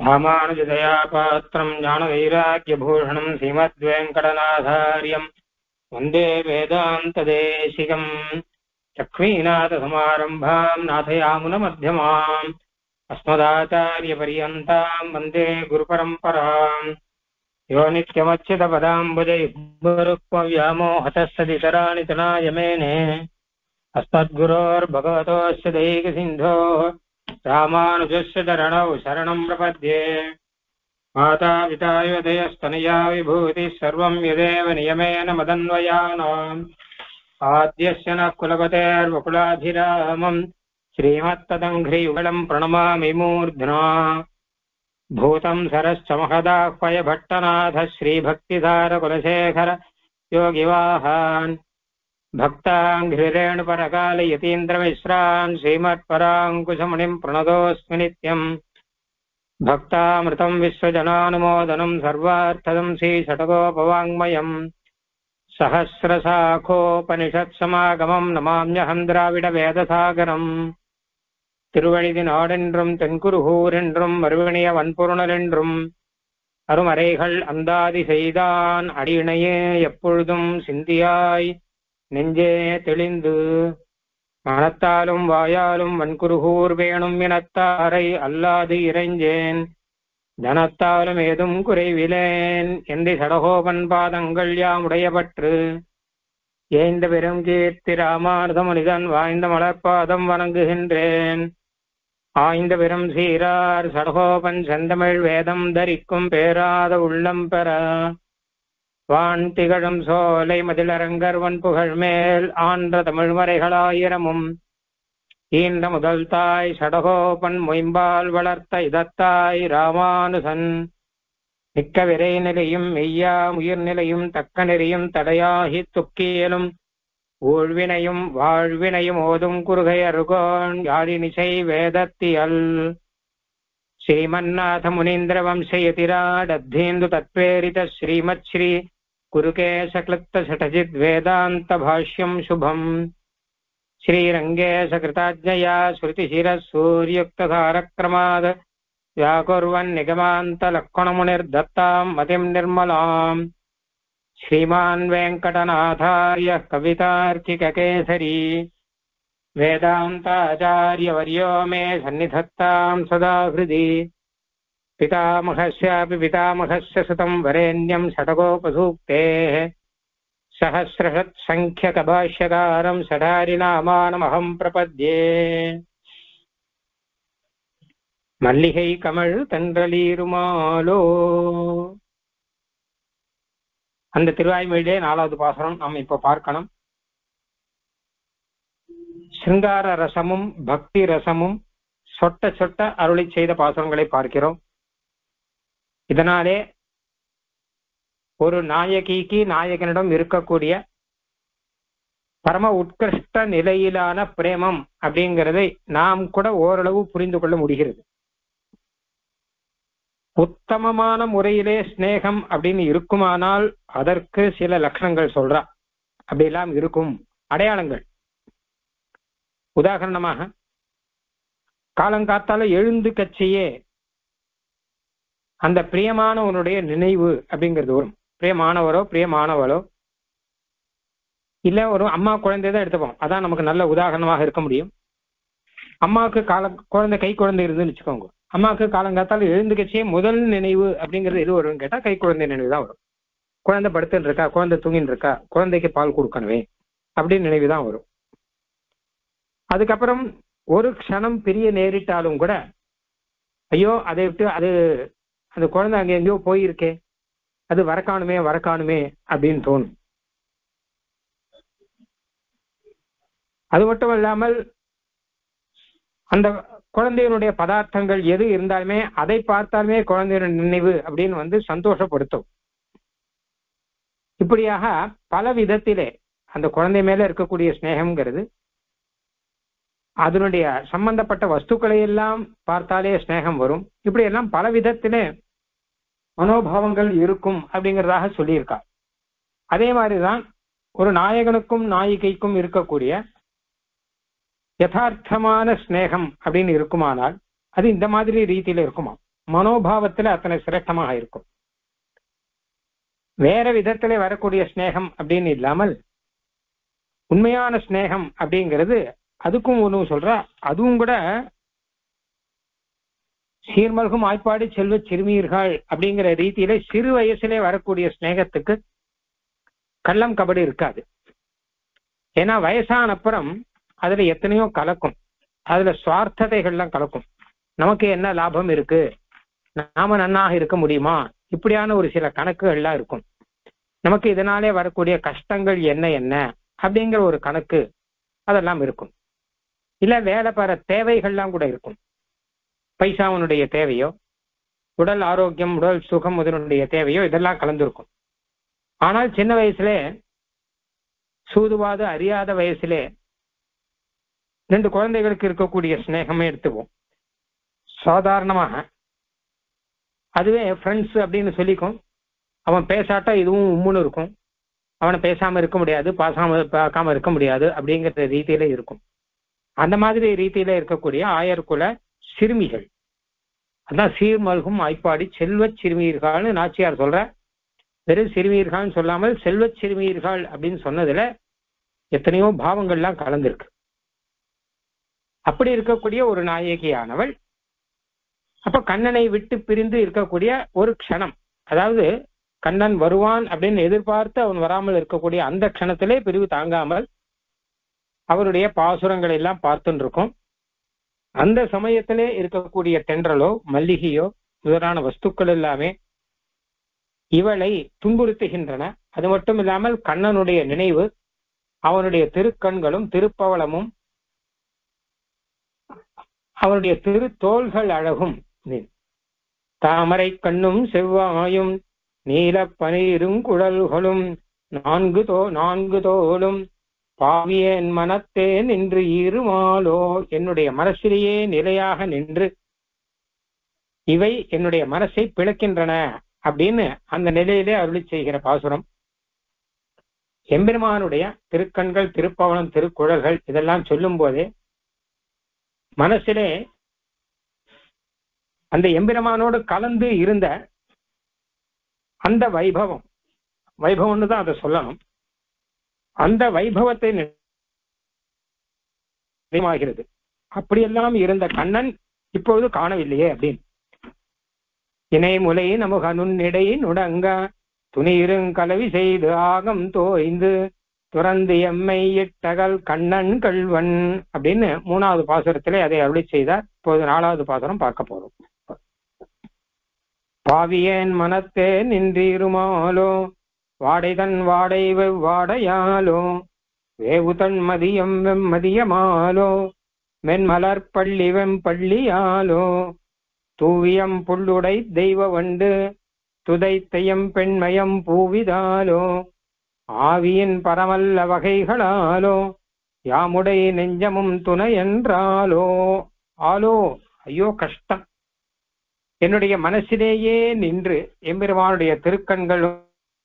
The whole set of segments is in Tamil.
ராமானுஜதயா பாத்திரம் ஞானவைராக்கியபூஷணம் ஸ்ரீமத்வேங்கடநாதாரியம் வந்தே வேதாந்ததேசிகம் லக்ஷ்மீநாதசமாரம்பாம் நாथयामुनमध्यमाम् अस्मदाचार्यपर्यन्ताम् वन्दे गुरुपरम्पराम् यो नित्यमच्युतपदाम्बुजयुग्मरुक्मव्यामोहतस्तदितराणि तनाय मेने अस्मद्गुरोर्भगवतोऽस्य दैकसिन्धोः रामानुजस्य चरणौ शरणम् प्रपद्ये मातापितायुदयस्तनया विभूतिः सर्वम् यदेव नियमेन मदन्वयानाम् आद्यस्य नः कुलपतेर्वकुलाभिरामम् श्रीमत्तदङ्घ्रियुगलम् प्रणमामि मूर्ध्ना भूतम् सरश्च महदाह्वय भट्टनाथ श्रीभक्तिधारकुलशेखर योगिवाहान् भक्ताङ्घ्रिरेणुपरकालयतीन्द्रमिश्रान् श्रीमत्पराङ्कुशमुनिम् प्रणतोऽस्मि नित्यम् भक्तामृतम् विश्वजनानुमोदनम् सर्वार्थदम् श्रीषटकोपवाङ्मयम् सहस्रशाखोपनिषत्समागमम् नमाम्यहम् द्राविडवेदसागरम् திருவழிதி நாடென்றும் தென்குருகூரென்றும் மறுவிணிய வன்பொருணரென்றும் அருமறைகள் அந்தாதி செய்தான் அடியினையே எப்பொழுதும் சிந்தியாய் நெஞ்சே தெளிந்து மனத்தாலும் வாயாலும் வன்குருகூர் வேணும் இனத்தாரை அல்லாது இறைஞ்சேன் தனத்தாலும் ஏதும் குறைவிலேன் என்று சடகோபன் பாதங்கள் யாம் உடையபற்று ஏந்த பெரும் கீர்த்தி ராமானுத மனிதன் வாய்ந்த மலர்பாதம் வணங்குகின்றேன் ஆய்ந்த பெரும் சீரார் சடகோபன் செந்தமிழ் வேதம் தரிக்கும் பேராத உள்ளம் பெற வான் திகழும் சோலை மதிலரங்கர்வன் புகழ் மேல் ஆன்ற தமிழ்மறைகளாயிரமும் ஈன்ற முதல் தாய் சடகோபன் மொயம்பால் வளர்த்த இதத்தாய் ராமானுசன் மிக்க விரை நிலையும் மெய்யா உயிர் நிலையும் தக்க நெறியும் தடையாகி துக்கியலும் ஊழ்வினையும் வாழ்வினையும் ஓதும் குறுகை அருகோன் யாழினிசை வேதத்தியல் శ్రీమన్నాథ మునీంద్ర వంశయతిరాడద్ధేందు తత్ప్రేరిత శ్రీమత్ శ్రీ కురుకేశక్లుప్త షటజిద్ వేదాంత భాష్యం శుభం శ్రీరంగేశకృతాజ్ఞయా శృతిశిర సూర్యుక్త ధారక్రమాద్ వ్యాకుర్వన్ నిగమాంత లక్షణమునిర్దత్తాం మతిం నిర్మలాం श्रीमान् वेङ्कटनाथार्य कवितार्किककेसरी वेदान्ताचार्यवर्यो मे सन्निधत्ताम् सदा हृदि पितामहस्यापि पितामहस्य सुतम् वरेण्यम् षटकोपसूक्तेः सहस्रषत्सङ्ख्यकभाष्यकारम् षडारिनामानमहम् प्रपद्ये மல்லிகை கமழ் தன்றலீருமாலோ அந்த திருவாய்மொழியிலே நாலாவது பாசனம் நாம் இப்ப பார்க்கணும் சிங்கார ரசமும் பக்தி ரசமும் சொட்ட சொட்ட அருளி செய்த பாசனங்களை பார்க்கிறோம் இதனாலே ஒரு நாயகிக்கு நாயகனிடம் இருக்கக்கூடிய பரம உட்கிருஷ்ட நிலையிலான பிரேமம் அப்படிங்கிறதை நாம் கூட ஓரளவு புரிந்து கொள்ள முடிகிறது உத்தமமான முறையிலே ஸ்னேகம் அப்படின்னு இருக்குமானால் அதற்கு சில லட்சணங்கள் சொல்றா அப்படியெல்லாம் இருக்கும் அடையாளங்கள் உதாரணமாக காலங்காத்தால எழுந்து கட்சியே அந்த பிரியமானவனுடைய நினைவு அப்படிங்கிறது வரும் பிரியமானவரோ பிரியமானவளோ இல்ல ஒரு அம்மா குழந்தை தான் எடுத்துப்போம் அதான் நமக்கு நல்ல உதாரணமாக இருக்க முடியும் அம்மாவுக்கு கால குழந்தை கை குழந்தை இருந்துன்னு வச்சுக்கோங்க அம்மாவுக்கு காலங்காத்தால எழுந்துக்கச்சே முதல் நினைவு அப்படிங்கிறது எது வரும்னு கேட்டா கை குழந்தை நினைவு தான் வரும் குழந்தை படுத்துன்னு இருக்கா குழந்தை தூங்கின்னு இருக்கா குழந்தைக்கு பால் கொடுக்கணுமே அப்படின்னு நினைவு தான் வரும் அதுக்கப்புறம் ஒரு க்ஷணம் பிரிய நேரிட்டாலும் கூட ஐயோ அதை விட்டு அது அந்த குழந்தை அங்க எங்கேயோ போயிருக்கே அது வரக்காணுமே வரக்காணுமே அப்படின்னு தோணும் அது மட்டும் இல்லாமல் அந்த குழந்தையினுடைய பதார்த்தங்கள் எது இருந்தாலுமே அதை பார்த்தாலுமே குழந்தையினுடைய நினைவு அப்படின்னு வந்து சந்தோஷப்படுத்தும் இப்படியாக பல விதத்திலே அந்த குழந்தை மேல இருக்கக்கூடிய ஸ்நேகம்ங்கிறது அதனுடைய சம்பந்தப்பட்ட வஸ்துக்களை எல்லாம் பார்த்தாலே ஸ்நேகம் வரும் இப்படி எல்லாம் பல விதத்திலே மனோபாவங்கள் இருக்கும் அப்படிங்கிறதாக சொல்லியிருக்கா அதே மாதிரிதான் ஒரு நாயகனுக்கும் நாயிகைக்கும் இருக்கக்கூடிய யதார்த்தமான ஸ்நேகம் அப்படின்னு இருக்குமானால் அது இந்த மாதிரி ரீதியில இருக்குமா மனோபாவத்துல அத்தனை சிரேஷ்டமாக இருக்கும் வேற விதத்திலே வரக்கூடிய ஸ்நேகம் அப்படின்னு இல்லாமல் உண்மையான ஸ்நேகம் அப்படிங்கிறது அதுக்கும் ஒன்று சொல்றா அதுவும் கூட சீர்மல்கும் ஆய்ப்பாடி செல்வ சிறுமியர்கள் அப்படிங்கிற ரீதியில சிறு வயசுலே வரக்கூடிய ஸ்நேகத்துக்கு கள்ளம் கபடி இருக்காது ஏன்னா வயசான அப்புறம் அதுல எத்தனையோ கலக்கும் அதுல சுவார்த்ததைகள்லாம் கலக்கும் நமக்கு என்ன லாபம் இருக்கு நாம நன்னாக இருக்க முடியுமா இப்படியான ஒரு சில கணக்குகள்லாம் இருக்கும் நமக்கு இதனாலே வரக்கூடிய கஷ்டங்கள் என்ன என்ன அப்படிங்கிற ஒரு கணக்கு அதெல்லாம் இருக்கும் இல்ல வேலை பெற தேவைகள்லாம் கூட இருக்கும் பைசாவனுடைய தேவையோ உடல் ஆரோக்கியம் உடல் சுகம் இதனுடைய தேவையோ இதெல்லாம் கலந்துருக்கும் ஆனால் சின்ன வயசுல சூதுவாது அறியாத வயசுலே ரெண்டு குழந்தைகளுக்கு இருக்கக்கூடிய ஸ்நேகமே எடுத்துவோம் சாதாரணமாக அதுவே ஃப்ரெண்ட்ஸ் அப்படின்னு சொல்லிக்கும் அவன் பேசாட்டா இதுவும் உம்முன்னு இருக்கும் அவனை பேசாம இருக்க முடியாது பாசாம பார்க்காம இருக்க முடியாது அப்படிங்கிற ரீதியில இருக்கும் அந்த மாதிரி ரீதியில இருக்கக்கூடிய ஆயர்குல சிறுமிகள் அதான் சீர்மல்கும் ஆய்ப்பாடி செல்வ சிறுமியர்கள்னு நாச்சியார் சொல்ற வெறும் சிறுமியர்கள்னு சொல்லாமல் செல்வ சிறுமியர்கள் அப்படின்னு சொன்னதுல எத்தனையோ பாவங்கள்லாம் கலந்திருக்கு அப்படி இருக்கக்கூடிய ஒரு நாயகியானவள் அப்ப கண்ணனை விட்டு பிரிந்து இருக்கக்கூடிய ஒரு க்ஷணம் அதாவது கண்ணன் வருவான் அப்படின்னு எதிர்பார்த்து அவன் வராமல் இருக்கக்கூடிய அந்த க்ஷணத்திலே பிரிவு தாங்காமல் அவருடைய பாசுரங்களை எல்லாம் பார்த்துட்டு இருக்கும் அந்த சமயத்திலே இருக்கக்கூடிய தென்றலோ மல்லிகையோ முதலான வஸ்துக்கள் எல்லாமே இவளை துன்புறுத்துகின்றன அது மட்டும் இல்லாமல் கண்ணனுடைய நினைவு அவனுடைய திருக்கண்களும் திருப்பவளமும் அவனுடைய திருத்தோள்கள் அழகும் தாமரை கண்ணும் செவ்வாயும் நீல பனீரும் குழல்களும் நான்கு தோ நான்கு தோளும் பாவியேன் மனத்தே நின்று இருமாலோ என்னுடைய மனசிலேயே நிலையாக நின்று இவை என்னுடைய மனசை பிளக்கின்றன அப்படின்னு அந்த நிலையிலே அருளி செய்கிற பாசுரம் எம்பெருமானுடைய திருக்கண்கள் திருப்பவனம் திருக்குழல்கள் இதெல்லாம் சொல்லும் போதே மனசிலே அந்த எம்பெருமானோடு கலந்து இருந்த அந்த வைபவம் வைபவம்னு தான் அதை சொல்லணும் அந்த வைபவத்தை நினைவாகிறது அப்படியெல்லாம் இருந்த கண்ணன் இப்பொழுது காணவில்லையே அப்படின்னு இணை முலை நமுக நுண்ணிடை நுடங்க துணியிருங்கலவி செய்து ஆகம் தோய்ந்து துறந்து எம்மை இட்டகல் கண்ணன் கல்வன் அப்படின்னு மூணாவது பாசுரத்திலே அதை அருளி செய்தார் இப்போது நாலாவது பாசுரம் பார்க்க போறோம் பாவியேன் மனத்தே நின்றீருமாலோ வாடைதன் வாடை வெவ்வாடையாலோ வேவுதன் மதியம் வெம்மதியமாலோ மென்மலர் பள்ளி வெம்பள்ளியாலோ தூவியம் புள்ளுடை தெய்வ வண்டு துதைத்தையம் பெண்மயம் பூவிதாலோ ஆவியின் பரமல்ல வகைகளாலோ யாமுடை நெஞ்சமும் துணை என்றாலோ ஆலோ ஐயோ கஷ்டம் என்னுடைய மனசிலேயே நின்று எம்பெருமானுடைய திருக்கண்களும்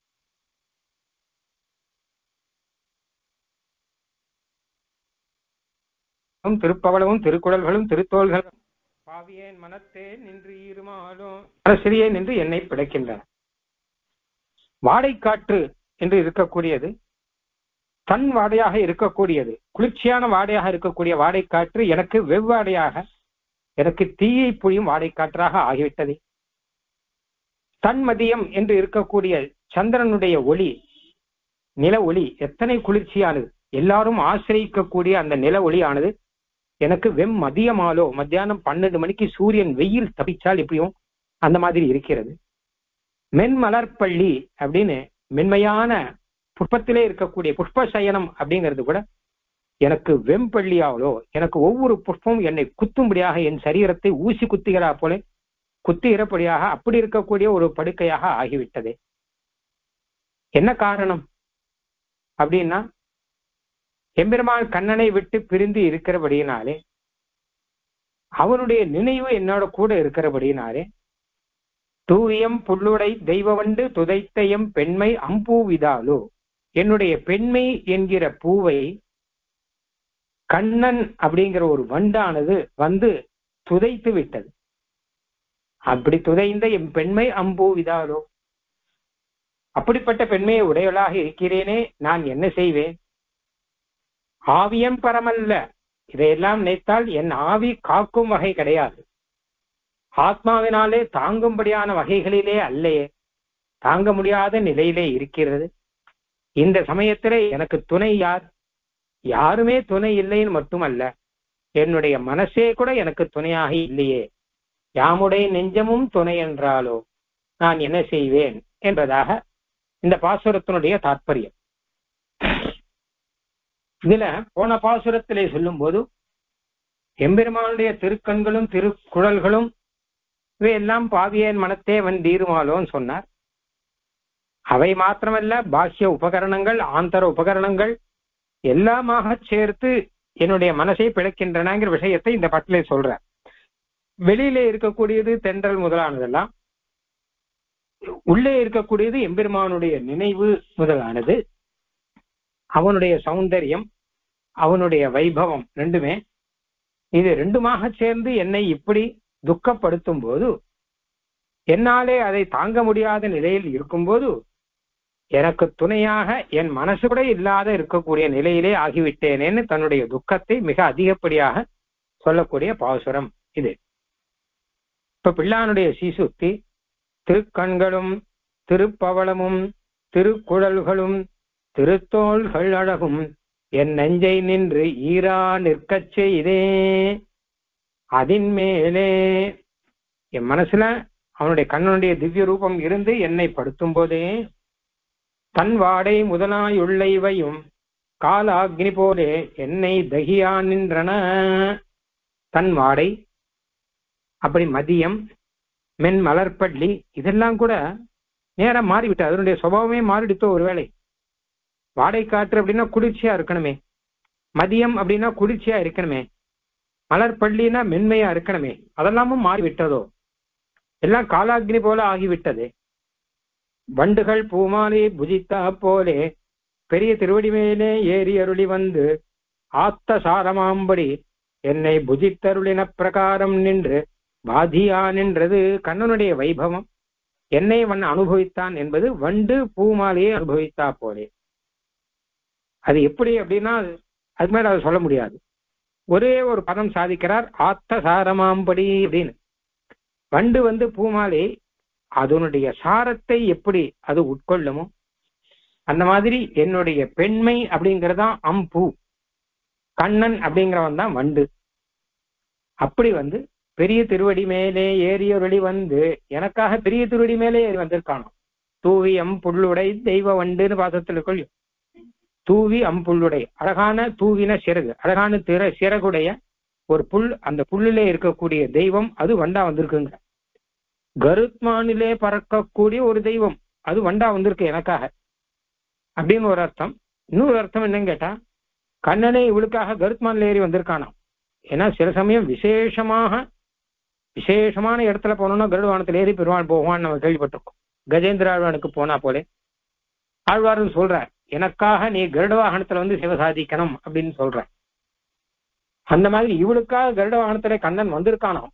திருப்பவளமும் திருக்குறள்களும் திருத்தோள்களும் பாவியேன் மனத்தே நின்று ஈருமாலும் மனசிலேயே நின்று என்னை பிழைக்கின்றன வாடைக்காற்று என்று இருக்கக்கூடியது தன் வாடையாக இருக்கக்கூடியது குளிர்ச்சியான வாடையாக இருக்கக்கூடிய வாடைக்காற்று எனக்கு வெவ்வாடையாக எனக்கு தீயை புழியும் வாடைக்காற்றாக ஆகிவிட்டது தன்மதியம் என்று இருக்கக்கூடிய சந்திரனுடைய ஒளி நில ஒளி எத்தனை குளிர்ச்சியானது எல்லாரும் ஆசிரியக்கக்கூடிய அந்த நில ஒளியானது எனக்கு வெம் மதியமாலோ மத்தியானம் பன்னெண்டு மணிக்கு சூரியன் வெயில் தப்பிச்சால் எப்படியும் அந்த மாதிரி இருக்கிறது மென்மலர்பள்ளி அப்படின்னு மென்மையான புஷ்பத்திலே இருக்கக்கூடிய புஷ்ப சயனம் அப்படிங்கிறது கூட எனக்கு வெம்பள்ளியாவலோ எனக்கு ஒவ்வொரு புஷ்பமும் என்னை குத்தும்படியாக என் சரீரத்தை ஊசி குத்துகிறா போல குத்துகிறபடியாக அப்படி இருக்கக்கூடிய ஒரு படுக்கையாக ஆகிவிட்டதே என்ன காரணம் அப்படின்னா எம்பெருமான் கண்ணனை விட்டு பிரிந்து இருக்கிறபடியினாலே அவனுடைய நினைவு என்னோட கூட இருக்கிறபடியினாலே தூவியம் புல்லுடை தெய்வவண்டு துதைத்தையம் பெண்மை அம்பூவிதாலோ என்னுடைய பெண்மை என்கிற பூவை கண்ணன் அப்படிங்கிற ஒரு வண்டானது வந்து துதைத்து விட்டது அப்படி துதைந்த என் பெண்மை அம்பு விதாலோ அப்படிப்பட்ட பெண்மையை உடையவளாக இருக்கிறேனே நான் என்ன செய்வேன் ஆவியம் பரமல்ல இதையெல்லாம் நினைத்தால் என் ஆவி காக்கும் வகை கிடையாது ஆத்மாவினாலே தாங்கும்படியான வகைகளிலே அல்லையே தாங்க முடியாத நிலையிலே இருக்கிறது இந்த சமயத்திலே எனக்கு துணை யார் யாருமே துணை இல்லைன்னு மட்டுமல்ல என்னுடைய மனசே கூட எனக்கு துணையாக இல்லையே யாமுடைய நெஞ்சமும் துணை என்றாலோ நான் என்ன செய்வேன் என்பதாக இந்த பாசுரத்தினுடைய தாற்பயம் இதுல போன பாசுரத்திலே சொல்லும் போது எம்பெருமானுடைய திருக்கண்களும் திருக்குழல்களும் இவையெல்லாம் பாவியன் மனத்தே வந்தீருமாலோன்னு சொன்னார் அவை மாத்திரமல்ல பாஹ்ய உபகரணங்கள் ஆந்தர உபகரணங்கள் எல்லாமாக சேர்த்து என்னுடைய மனசை பிழைக்கின்றனங்கிற விஷயத்தை இந்த பட்டிலே சொல்ற வெளியிலே இருக்கக்கூடியது தென்றல் முதலானதெல்லாம் உள்ளே இருக்கக்கூடியது எம்பெருமானுடைய நினைவு முதலானது அவனுடைய சௌந்தரியம் அவனுடைய வைபவம் ரெண்டுமே இது ரெண்டுமாக சேர்ந்து என்னை இப்படி துக்கப்படுத்தும் போது என்னாலே அதை தாங்க முடியாத நிலையில் இருக்கும்போது எனக்கு துணையாக என் மனசு கூட இல்லாத இருக்கக்கூடிய நிலையிலே ஆகிவிட்டேனேன்னு தன்னுடைய துக்கத்தை மிக அதிகப்படியாக சொல்லக்கூடிய பாசுரம் இது இப்ப பிள்ளானுடைய சீசுத்தி திருக்கண்களும் திருப்பவளமும் திருக்குழல்களும் திருத்தோள்கள் அழகும் என் நெஞ்சை நின்று ஈரா நிற்கச் செய்தே அதின் மேலே என் மனசுல அவனுடைய கண்ணனுடைய திவ்ய ரூபம் இருந்து என்னை படுத்தும் போதே தன் வாடை முதலாயுள்ளைவையும் கால அக்னி போலே என்னை தகியா நின்றன தன் வாடை அப்படி மதியம் மென் மலர்பள்ளி இதெல்லாம் கூட நேரம் மாறிவிட்டு அதனுடைய சுபாவமே மாறிடுத்தோ ஒருவேளை வாடை காற்று அப்படின்னா குளிர்ச்சியா இருக்கணுமே மதியம் அப்படின்னா குளிர்ச்சியா இருக்கணுமே மலர்பள்ளினா மென்மையா இருக்கணுமே அதெல்லாமும் மாறிவிட்டதோ எல்லாம் காலாக்னி போல ஆகிவிட்டது வண்டுகள் பூமாலை புஜித்தா போலே பெரிய திருவடி மேலே ஏறி அருளி வந்து ஆத்த சாரமாம்படி என்னை புஜித்தருளின பிரகாரம் நின்று பாதியா நின்றது கண்ணனுடைய வைபவம் என்னை வன் அனுபவித்தான் என்பது வண்டு பூமாலையை அனுபவித்தா போலே அது எப்படி அப்படின்னா அது மேல அதை சொல்ல முடியாது ஒரே ஒரு பதம் சாதிக்கிறார் ஆத்த சாரமாம்படி அப்படின்னு வண்டு வந்து பூமாலை அதனுடைய சாரத்தை எப்படி அது உட்கொள்ளுமோ அந்த மாதிரி என்னுடைய பெண்மை அப்படிங்கறதான் அம்பு கண்ணன் அப்படிங்கிறவன் தான் வண்டு அப்படி வந்து பெரிய திருவடி மேலே ஏறியொருளி வந்து எனக்காக பெரிய திருவடி மேலே ஏறி வந்திருக்கானோ தூவி அம்புள்ளுடை தெய்வ வண்டுன்னு பாசத்தில் கொள்ளும் தூவி அம்புள்ளுடை அழகான தூவின சிறகு அழகான திற சிறகுடைய ஒரு புல் அந்த புல்லிலே இருக்கக்கூடிய தெய்வம் அது வண்டா வந்திருக்குங்க கருத்மானிலே பறக்கக்கூடிய ஒரு தெய்வம் அது வண்டா வந்திருக்கு எனக்காக அப்படின்னு ஒரு அர்த்தம் இன்னொரு அர்த்தம் என்னன்னு கேட்டா கண்ணனே இவளுக்காக கருத்மான்ல ஏறி வந்திருக்கானாம் ஏன்னா சில சமயம் விசேஷமாக விசேஷமான இடத்துல போனோம்னா கருடவானத்துல ஏறி பெருமாள் போவான்னு நம்ம கேள்விப்பட்டிருக்கோம் கஜேந்திர ஆழ்வானுக்கு போனா போலே ஆழ்வார்னு சொல்றார் எனக்காக நீ கருட வாகனத்துல வந்து சிவ சாதிக்கணும் அப்படின்னு சொல்ற அந்த மாதிரி இவளுக்காக கருட வாகனத்துல கண்ணன் வந்திருக்கானாம்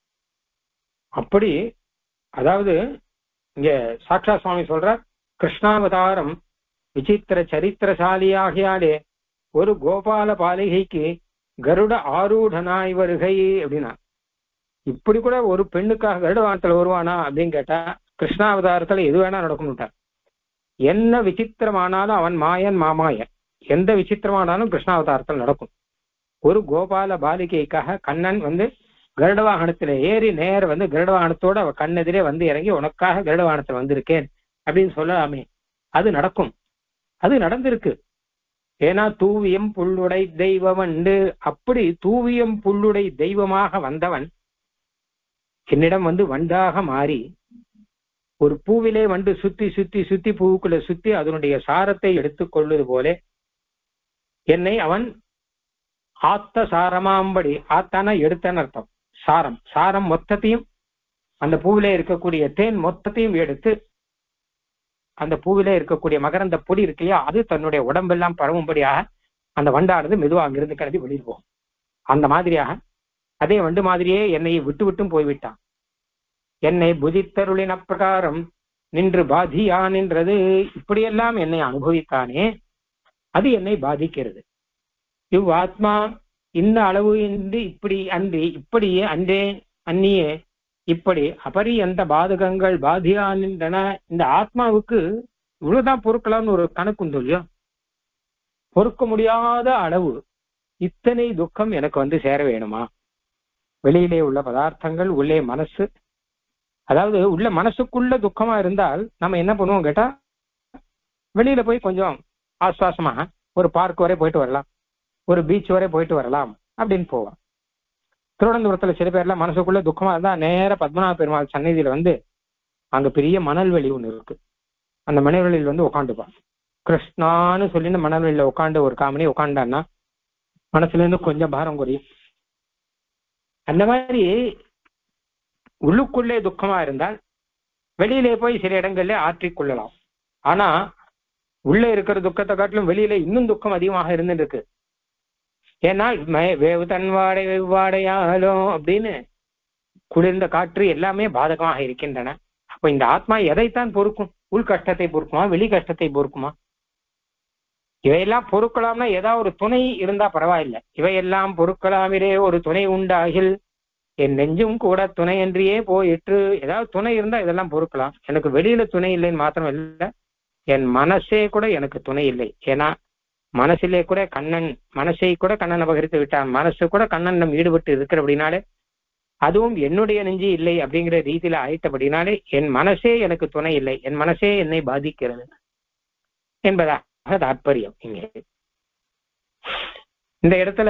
அப்படி அதாவது இங்க சாக்ஷா சுவாமி சொல்றார் கிருஷ்ணாவதாரம் விசித்திர சரித்திரசாலியாகியாலே ஒரு கோபால பாலிகைக்கு கருட ஆரூடனாய் வருகை அப்படின்னா இப்படி கூட ஒரு பெண்ணுக்காக கருட வாகனத்துல வருவானா அப்படின்னு கேட்டா கிருஷ்ணாவதாரத்துல எது வேணா நடக்கணும்ட்டார் என்ன விசித்திரமானாலும் அவன் மாயன் மாமாயன் எந்த விசித்திரமானாலும் கிருஷ்ணாவதாரத்தில் நடக்கும் ஒரு கோபால பாலிகைக்காக கண்ணன் வந்து கருட வாகனத்துல ஏறி நேர வந்து கருட வாகனத்தோட அவ கண்ணெதிரே வந்து இறங்கி உனக்காக கருட வாகனத்துல வந்திருக்கேன் அப்படின்னு சொல்லலாமே அது நடக்கும் அது நடந்திருக்கு ஏன்னா தூவியம் புல்லுடை தெய்வமண்டு அப்படி தூவியம் புல்லுடை தெய்வமாக வந்தவன் என்னிடம் வந்து வண்டாக மாறி ஒரு பூவிலே வண்டு சுத்தி சுத்தி சுத்தி பூவுக்குள்ள சுத்தி அதனுடைய சாரத்தை எடுத்துக்கொள்வது போல என்னை அவன் ஆத்த சாரமாம்படி ஆத்தானா எடுத்தன்னு அர்த்தம் சாரம் சாரம் மொத்தத்தையும் அந்த பூவிலே இருக்கக்கூடிய தேன் மொத்தத்தையும் எடுத்து அந்த பூவிலே இருக்கக்கூடிய மகரந்த பொடி இருக்கு இல்லையா அது தன்னுடைய உடம்பெல்லாம் பரவும்படியாக அந்த வண்டானது மெதுவா அங்கிருந்து கிளம்பி வெளியில் போகும் அந்த மாதிரியாக அதே வண்டு மாதிரியே என்னை விட்டு விட்டும் போய்விட்டான் என்னை புதித்தருளின பிரகாரம் நின்று பாதியா நின்றது இப்படியெல்லாம் என்னை அனுபவித்தானே அது என்னை பாதிக்கிறது இவ் ஆத்மா இந்த அளவு என்று இப்படி அன்றி இப்படியே அன்றே அந்நியே இப்படி அபரி எந்த பாதகங்கள் பாதியா நின்றன இந்த ஆத்மாவுக்கு இவ்வளவுதான் பொறுக்கலாம்னு ஒரு கணக்கு உண்டு இல்லையா பொறுக்க முடியாத அளவு இத்தனை துக்கம் எனக்கு வந்து சேர வேணுமா வெளியிலே உள்ள பதார்த்தங்கள் உள்ளே மனசு அதாவது உள்ள மனசுக்குள்ள துக்கமா இருந்தால் நம்ம என்ன பண்ணுவோம் கேட்டா வெளியில போய் கொஞ்சம் ஆஸ்வாசமா ஒரு பார்க் வரை போயிட்டு வரலாம் ஒரு பீச் வரை போயிட்டு வரலாம் அப்படின்னு போவோம் திருவனந்தபுரத்துல சில பேர்லாம் மனசுக்குள்ள துக்கமா இருந்தா நேர பத்மநாப பெருமாள் சந்நிதியில வந்து அங்க பெரிய மணல்வெளி ஒண்ணு இருக்கு அந்த மணல்வெளியில் வந்து உட்காந்துப்பான் கிருஷ்ணான்னு சொல்லிட்டு மணல்வெளியில உட்காந்து ஒரு காமணி உட்காண்டான்னா மனசுல இருந்து கொஞ்சம் பாரம் குறையும் அந்த மாதிரி உள்ளுக்குள்ளே துக்கமா இருந்தால் வெளியிலே போய் சில இடங்கள்ல ஆற்றிக் கொள்ளலாம் ஆனா உள்ள இருக்கிற துக்கத்தை காட்டிலும் வெளியில இன்னும் துக்கம் அதிகமாக இருந்துட்டு இருக்கு ஏன்னா மே- வேவு தன் வாடை வெவ்வாடையாலும் அப்படின்னு குளிர்ந்த காற்று எல்லாமே பாதகமாக இருக்கின்றன அப்ப இந்த ஆத்மா எதைத்தான் பொறுக்கும் உள் கஷ்டத்தை பொறுக்குமா வெளி கஷ்டத்தை பொறுக்குமா இவையெல்லாம் பொறுக்கலாம்னா ஏதாவது ஒரு துணை இருந்தா பரவாயில்லை இவையெல்லாம் பொறுக்கலாமிரே ஒரு துணை உண்டாகில் என் நெஞ்சும் கூட துணை என்றியே போயிற்று ஏதாவது துணை இருந்தா இதெல்லாம் பொறுக்கலாம் எனக்கு வெளியில துணை இல்லைன்னு மாத்திரம் இல்லை என் மனசே கூட எனக்கு துணை இல்லை ஏன்னா மனசிலே கூட கண்ணன் மனசை கூட கண்ணன் அபகரித்து விட்டான் மனசு கூட கண்ணன் நம் ஈடுபட்டு இருக்கிற அப்படின்னாலே அதுவும் என்னுடைய நெஞ்சு இல்லை அப்படிங்கிற ரீதியில ஆயிட்டபடினாலே என் மனசே எனக்கு துணை இல்லை என் மனசே என்னை பாதிக்கிறது என்பதாக தாற்பயம் இங்கே இந்த இடத்துல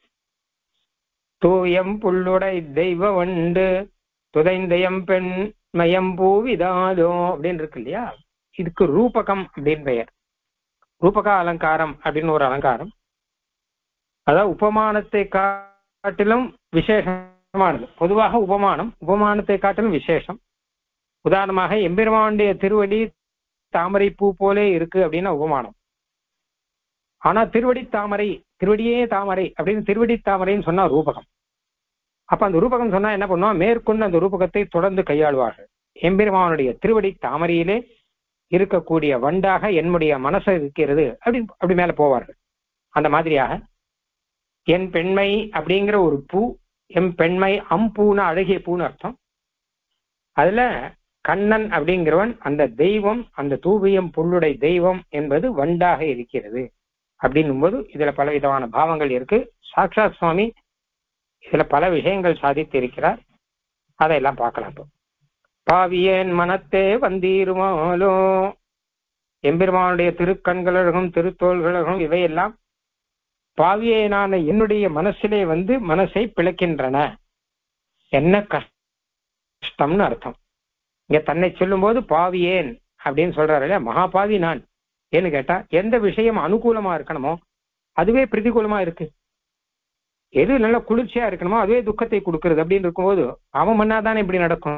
தூயம் புல்லுடை தெய்வ வண்டு துதைந்தயம் பெண் மயம் பூவிதாதோ அப்படின்னு இருக்கு இல்லையா இதுக்கு ரூபகம் அப்படின்னு பெயர் ரூபக அலங்காரம் அப்படின்னு ஒரு அலங்காரம் அதாவது உபமானத்தை காட்டிலும் விசேஷமானது பொதுவாக உபமானம் உபமானத்தை காட்டிலும் விசேஷம் உதாரணமாக எம்பெருமானுடைய திருவடி தாமரை பூ போலே இருக்கு அப்படின்னா உபமானம் ஆனா திருவடி தாமரை திருவடியே தாமரை அப்படின்னு திருவடி தாமரைன்னு சொன்னா ரூபகம் அப்ப அந்த ரூபகம் சொன்னா என்ன பண்ணுவா மேற்கொண்டு அந்த ரூபகத்தை தொடர்ந்து கையாளுவார்கள் எம்பெருமானுடைய திருவடி தாமரையிலே இருக்கக்கூடிய வண்டாக என்னுடைய மனசு இருக்கிறது அப்படி அப்படி மேல போவார்கள் அந்த மாதிரியாக என் பெண்மை அப்படிங்கிற ஒரு பூ என் பெண்மை அம்பூன்னு அழகிய பூன்னு அர்த்தம் அதுல கண்ணன் அப்படிங்கிறவன் அந்த தெய்வம் அந்த தூவியம் புல்லுடை தெய்வம் என்பது வண்டாக இருக்கிறது அப்படின்னும் போது இதுல பல விதமான பாவங்கள் இருக்கு சாக்ஷாத் சுவாமி இதுல பல விஷயங்கள் சாதித்து இருக்கிறார் அதையெல்லாம் பார்க்கலாம் இப்போ பாவியேன் மனத்தே வந்தீருமாலோ எம்பெருமானுடைய திருக்கண்களழகும் திருத்தோள்களழகும் இவையெல்லாம் பாவியேனான என்னுடைய மனசிலே வந்து மனசை பிளக்கின்றன என்ன கஷ்டம்னு அர்த்தம் இங்க தன்னை சொல்லும்போது பாவியேன் அப்படின்னு சொல்றாரு இல்லையா மகாபாவி நான் ஏன்னு கேட்டா எந்த விஷயம் அனுகூலமா இருக்கணுமோ அதுவே பிரதிகூலமா இருக்கு எது நல்ல குளிர்ச்சியா இருக்கணுமோ அதுவே துக்கத்தை கொடுக்கிறது அப்படின்னு இருக்கும்போது அவன் மண்ணாதானே இப்படி நடக்கும்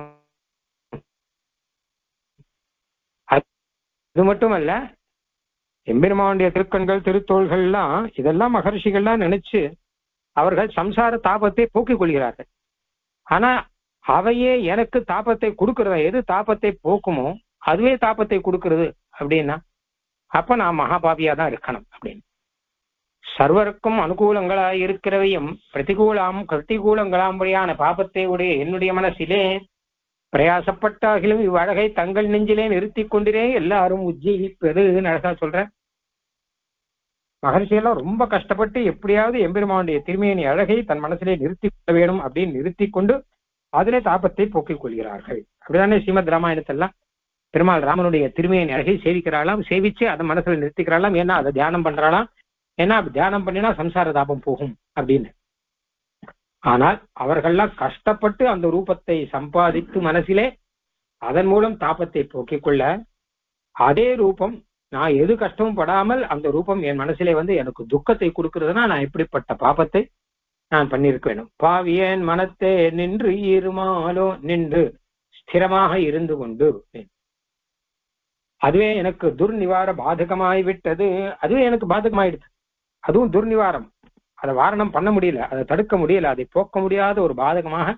அது மட்டுமல்ல எம்பெருமானுடைய திருக்கண்கள் திருத்தோள்கள்லாம் இதெல்லாம் மகர்ஷிகள்லாம் நினைச்சு அவர்கள் சம்சார தாபத்தை போக்கிக் கொள்கிறார்கள் ஆனா அவையே எனக்கு தாபத்தை கொடுக்கறதா எது தாபத்தை போக்குமோ அதுவே தாபத்தை கொடுக்கிறது அப்படின்னா அப்ப நான் மகாபாபியா தான் இருக்கணும் அப்படின்னு சர்வருக்கும் அனுகூலங்களாய் இருக்கிறவையும் பிரதிகூலாம் பிரதிகூலங்களாம்படியான பாபத்தை உடைய என்னுடைய மனசிலே பிரயாசப்பட்டாகிலும் இவ்வழகை தங்கள் நெஞ்சிலே நிறுத்தி கொண்டிரே எல்லாரும் உஜ்ஜீவிப்பது அழகா சொல்றேன் மகர்ஷியெல்லாம் ரொம்ப கஷ்டப்பட்டு எப்படியாவது எம்பெருமானுடைய திருமேனி அழகை தன் மனசிலே நிறுத்தி கொள்ள வேணும் அப்படின்னு நிறுத்தி கொண்டு அதிலே தாபத்தை போக்கிக் கொள்கிறார்கள் அப்படிதானே ஸ்ரீமத் ராமாயணத்தெல்லாம் பெருமாள் ராமனுடைய திருமேனி அழகை சேவிக்கிறாளாம் சேவிச்சு அதை மனசுல நிறுத்திக்கிறாளாம் ஏன்னா அதை தியானம் பண்றாளாம் ஏன்னா அப்படி தியானம் பண்ணினா சம்சார தாபம் போகும் அப்படின்னு ஆனால் அவர்கள்லாம் கஷ்டப்பட்டு அந்த ரூபத்தை சம்பாதித்து மனசிலே அதன் மூலம் தாபத்தை போக்கிக் கொள்ள அதே ரூபம் நான் எது கஷ்டமும் படாமல் அந்த ரூபம் என் மனசிலே வந்து எனக்கு துக்கத்தை கொடுக்கிறதுனா நான் எப்படிப்பட்ட பாபத்தை நான் பண்ணியிருக்க வேணும் பாவியேன் மனத்தே நின்று இருமாலோ நின்று ஸ்திரமாக இருந்து கொண்டு அதுவே எனக்கு துர்நிவார பாதகமாய் விட்டது அதுவே எனக்கு பாதகமாயிடுது அதுவும் துர்நிவாரம் அதை வாரணம் பண்ண முடியல அதை தடுக்க முடியல அதை போக்க முடியாத ஒரு பாதகமாக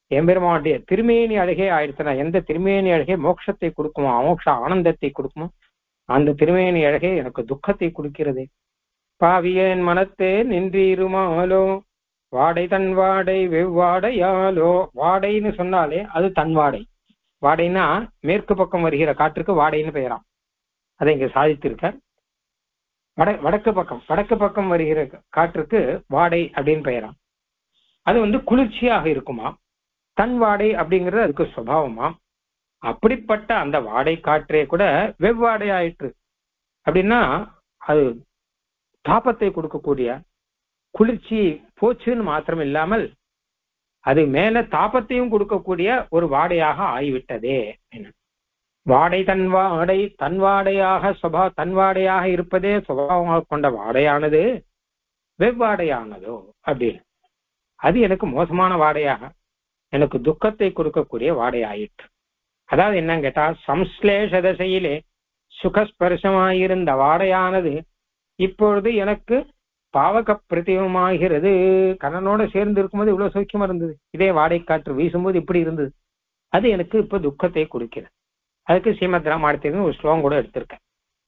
எம்பெருமானுடைய திருமேனி அழகே ஆயிடுச்சுனா எந்த திருமேனி அழகே மோட்சத்தை கொடுக்குமோ மோட்ச ஆனந்தத்தை கொடுக்குமோ அந்த திருமேனி அழகே எனக்கு துக்கத்தை கொடுக்கிறது பாவியேன் மனத்தே நின்றீருமாலோ வாடை தன் வாடை வெவ்வாடையாலோ வாடைன்னு சொன்னாலே அது தன் வாடை வாடைனா மேற்கு பக்கம் வருகிற காற்றுக்கு வாடைன்னு பெயராம் அதை இங்க சாதித்திருக்கார் வட வடக்கு பக்கம் வடக்கு பக்கம் வருகிற காற்றுக்கு வாடை அப்படின்னு பெயராம் அது வந்து குளிர்ச்சியாக இருக்குமா தன் வாடை அப்படிங்கிறது அதுக்கு சுபாவமா அப்படிப்பட்ட அந்த வாடை காற்றே கூட வெவ்வாடை ஆயிற்று அப்படின்னா அது தாபத்தை கொடுக்கக்கூடிய குளிர்ச்சி போச்சுன்னு மாத்திரம் இல்லாமல் அது மேல தாபத்தையும் கொடுக்கக்கூடிய ஒரு வாடையாக ஆகிவிட்டதே வாடை தன் வாடை தன் வாடையாக சுபா தன் வாடையாக இருப்பதே சுபாவமாக கொண்ட வாடையானது வெவ்வாடையானதோ அப்படின்னு அது எனக்கு மோசமான வாடையாக எனக்கு துக்கத்தை கொடுக்கக்கூடிய வாடை ஆயிற்று அதாவது என்னன்னு கேட்டா சம்ஸ்லேஷ தசையிலே சுகஸ்பர்சமாயிருந்த வாடையானது இப்பொழுது எனக்கு பாவக பிரதிபமாகிறது கண்ணனோட சேர்ந்து இருக்கும்போது இவ்வளவு சௌக்கியமா இருந்தது இதே வாடை காற்று வீசும்போது இப்படி இருந்தது அது எனக்கு இப்ப துக்கத்தை கொடுக்கிறது அதுக்கு ஸ்ரீமத் ராமாயணத்திற்கு ஒரு ஸ்லோகம் கூட எடுத்திருக்கேன்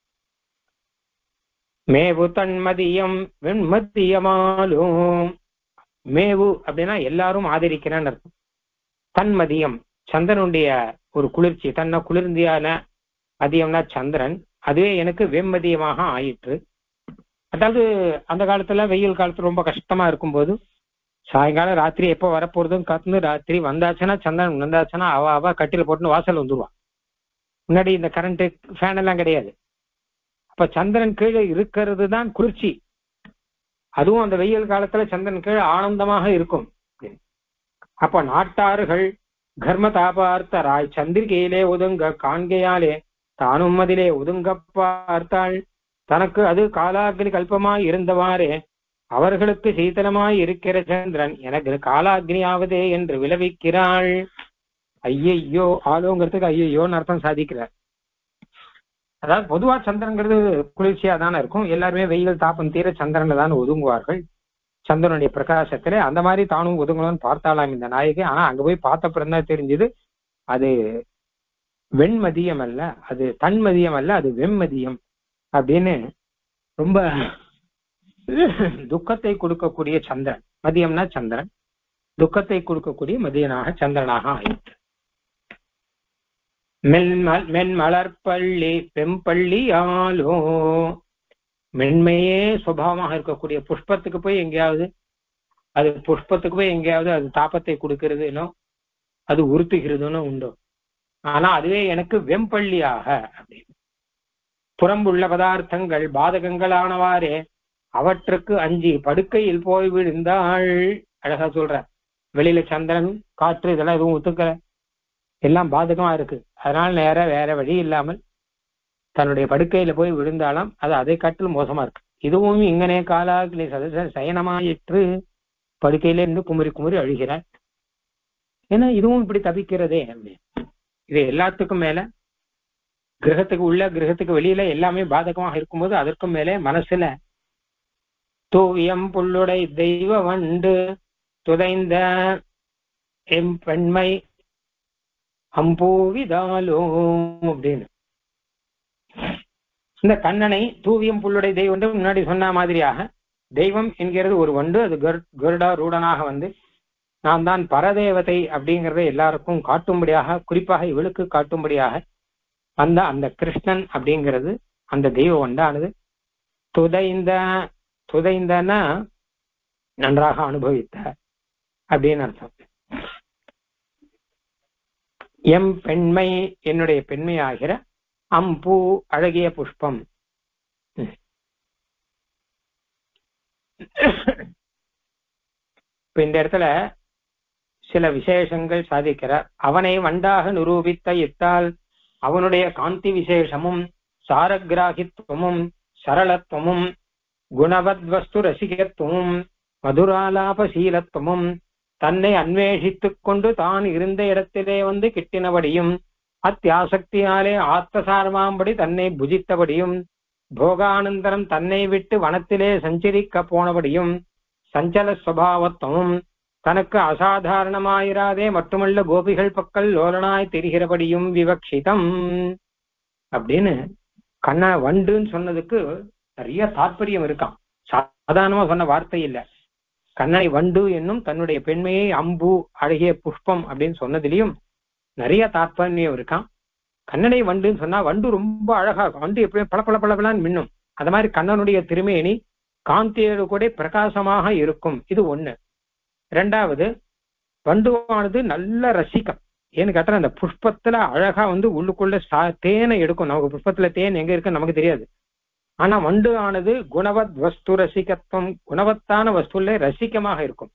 மேவு தன்மதியம் வெண்மதியமாலும் மேவு அப்படின்னா எல்லாரும் ஆதரிக்கிறேன்னு அர்த்தம் தன்மதியம் சந்திரனுடைய ஒரு குளிர்ச்சி தன்னை குளிர்ந்தியான மதியம்னா சந்திரன் அதுவே எனக்கு வெம்மதியமாக ஆயிற்று அதாவது அந்த காலத்துல வெயில் காலத்துல ரொம்ப கஷ்டமா இருக்கும்போது சாயங்காலம் ராத்திரி எப்போ வரப்போறதும் காத்துன்னு ராத்திரி வந்தாச்சுன்னா சந்திரன் வந்தாச்சுன்னா அவ அவ கட்டில போட்டுன்னு வாசல் வந்துருவான் முன்னாடி இந்த கரண்ட் ஃபேன் எல்லாம் கிடையாது அப்ப சந்திரன் கீழே இருக்கிறது தான் குளிர்ச்சி அதுவும் அந்த வெயில் காலத்துல சந்திரன் கீழே ஆனந்தமாக இருக்கும் அப்ப நாட்டார்கள் கர்ம தாபார்த்த ராய் சந்திரிகையிலே ஒதுங்க காண்கையாலே தானும் அதிலே ஒதுங்க பார்த்தாள் தனக்கு அது காலாக்னி கல்பமாய் இருந்தவாறே அவர்களுக்கு சீதளமாய் இருக்கிற சந்திரன் எனக்கு காலாக்னியாவதே என்று விளைவிக்கிறாள் ஐயையோ ஆளுங்கிறதுக்கு ஐயையோன்னு அர்த்தம் சாதிக்கிறார் அதாவது பொதுவா சந்திரங்கிறது குளிர்ச்சியா தானே இருக்கும் எல்லாருமே வெயில் தாப்பம் தீர சந்திரன்ல தான் ஒதுங்குவார்கள் சந்திரனுடைய பிரகாசத்துல அந்த மாதிரி தானும் ஒதுங்கணும்னு பார்த்தாலாம் இந்த நாயகி ஆனா அங்க போய் பார்த்த பிறகு தான் தெரிஞ்சது அது வெண்மதியம் அல்ல அது தன்மதியம் அல்ல அது வெண்மதியம் அப்படின்னு ரொம்ப துக்கத்தை கொடுக்கக்கூடிய சந்திரன் மதியம்னா சந்திரன் துக்கத்தை கொடுக்கக்கூடிய மதியனாக சந்திரனாக ஆயிற்று மென்மல் மென்மலர்பள்ளி பெம்பள்ளி ஆலோ மென்மையே சுபாவமாக இருக்கக்கூடிய புஷ்பத்துக்கு போய் எங்கேயாவது அது புஷ்பத்துக்கு போய் எங்கேயாவது அது தாபத்தை கொடுக்கிறதுனோ அது உறுத்துகிறதுன்னு உண்டோ ஆனா அதுவே எனக்கு வெம்பள்ளியாக அப்படின்னு புறம்புள்ள பதார்த்தங்கள் பாதகங்களானவாறே அவற்றுக்கு அஞ்சி படுக்கையில் போய் விழுந்தாள் அழகா சொல்ற வெளியில சந்திரன் காற்று இதெல்லாம் எதுவும் ஒத்துக்கல எல்லாம் பாதகமா இருக்கு அதனால நேர வேற வழி இல்லாமல் தன்னுடைய படுக்கையில போய் விழுந்தாலும் அது அதை காட்டிலும் மோசமா இருக்கு இதுவும் இங்கனே காலாகிலே சதச சயனமாயிற்று படுக்கையில இருந்து குமுறி குமுறி அழுகிறார் ஏன்னா இதுவும் இப்படி தவிக்கிறதே அப்படின்னு இது எல்லாத்துக்கும் மேல கிரகத்துக்கு உள்ள கிரகத்துக்கு வெளியில எல்லாமே பாதகமாக இருக்கும்போது அதற்கும் மேலே மனசுல தூவியம் புல்லுடை தெய்வ வண்டு துதைந்த எம் பெண்மை அம்பூவிதாலும் அப்படின்னு இந்த கண்ணனை தூவியம் புல்லுடை தெய்வம் முன்னாடி சொன்ன மாதிரியாக தெய்வம் என்கிறது ஒரு வண்டு அது கருடா ரூடனாக வந்து நான் தான் பரதேவதை அப்படிங்கறத எல்லாருக்கும் காட்டும்படியாக குறிப்பாக இவளுக்கு காட்டும்படியாக அந்த அந்த கிருஷ்ணன் அப்படிங்கிறது அந்த தெய்வ வண்டானது துதைந்த துதைந்தனா நன்றாக அனுபவித்த அப்படின்னு அர்த்தம் எம் பெண்மை என்னுடைய பெண்மையாகிற அம்பூ அழகிய புஷ்பம் இப்ப இந்த இடத்துல சில விசேஷங்கள் சாதிக்கிறார் அவனை வண்டாக நிரூபித்த இத்தால் அவனுடைய காந்தி விசேஷமும் சாரகிராகித்துவமும் சரளத்துவமும் குணவத்வஸ்து ரசிகத்துவமும் மதுராலாபசீலத்துவமும் தன்னை அன்வேஷித்துக் கொண்டு தான் இருந்த இடத்திலே வந்து கிட்டினபடியும் அத்தியாசக்தியாலே ஆத்மசாரமாம்படி தன்னை புஜித்தபடியும் போகானந்தரம் தன்னை விட்டு வனத்திலே சஞ்சரிக்க போனபடியும் சஞ்சல சுவாவத்துவமும் தனக்கு அசாதாரணமாயிராதே மட்டுமல்ல கோபிகள் பக்கல் லோலனாய் தெரிகிறபடியும் விவக்ஷிதம் அப்படின்னு கண்ண வண்டுன்னு சொன்னதுக்கு நிறைய தாற்பயம் இருக்கான் சாதாரணமா சொன்ன வார்த்தை இல்ல கண்ணனை வண்டு என்னும் தன்னுடைய பெண்மையை அம்பு அழகிய புஷ்பம் அப்படின்னு சொன்னதுலயும் நிறைய தாற்பயம் இருக்கான் கண்ணனை வண்டுன்னு சொன்னா வண்டு ரொம்ப அழகா இருக்கும் வண்டு எப்படியும் பள பள பளபளன்னு மின்னும் அந்த மாதிரி கண்ணனுடைய திருமேனி காந்தியோடு கூட பிரகாசமாக இருக்கும் இது ஒண்ணு ரெண்டாவது வண்டுவானது நல்ல ரசிக்கம் ஏன்னு கேட்டா அந்த புஷ்பத்துல அழகா வந்து உள்ளுக்குள்ள சா- தேனை எடுக்கும் நமக்கு புஷ்பத்துல தேன் எங்க இருக்கு நமக்கு தெரியாது ஆனா வண்டு ஆனது குணவத் வஸ்து ரசிகத்துவம் குணவத்தான வஸ்துல ரசிக்கமாக இருக்கும்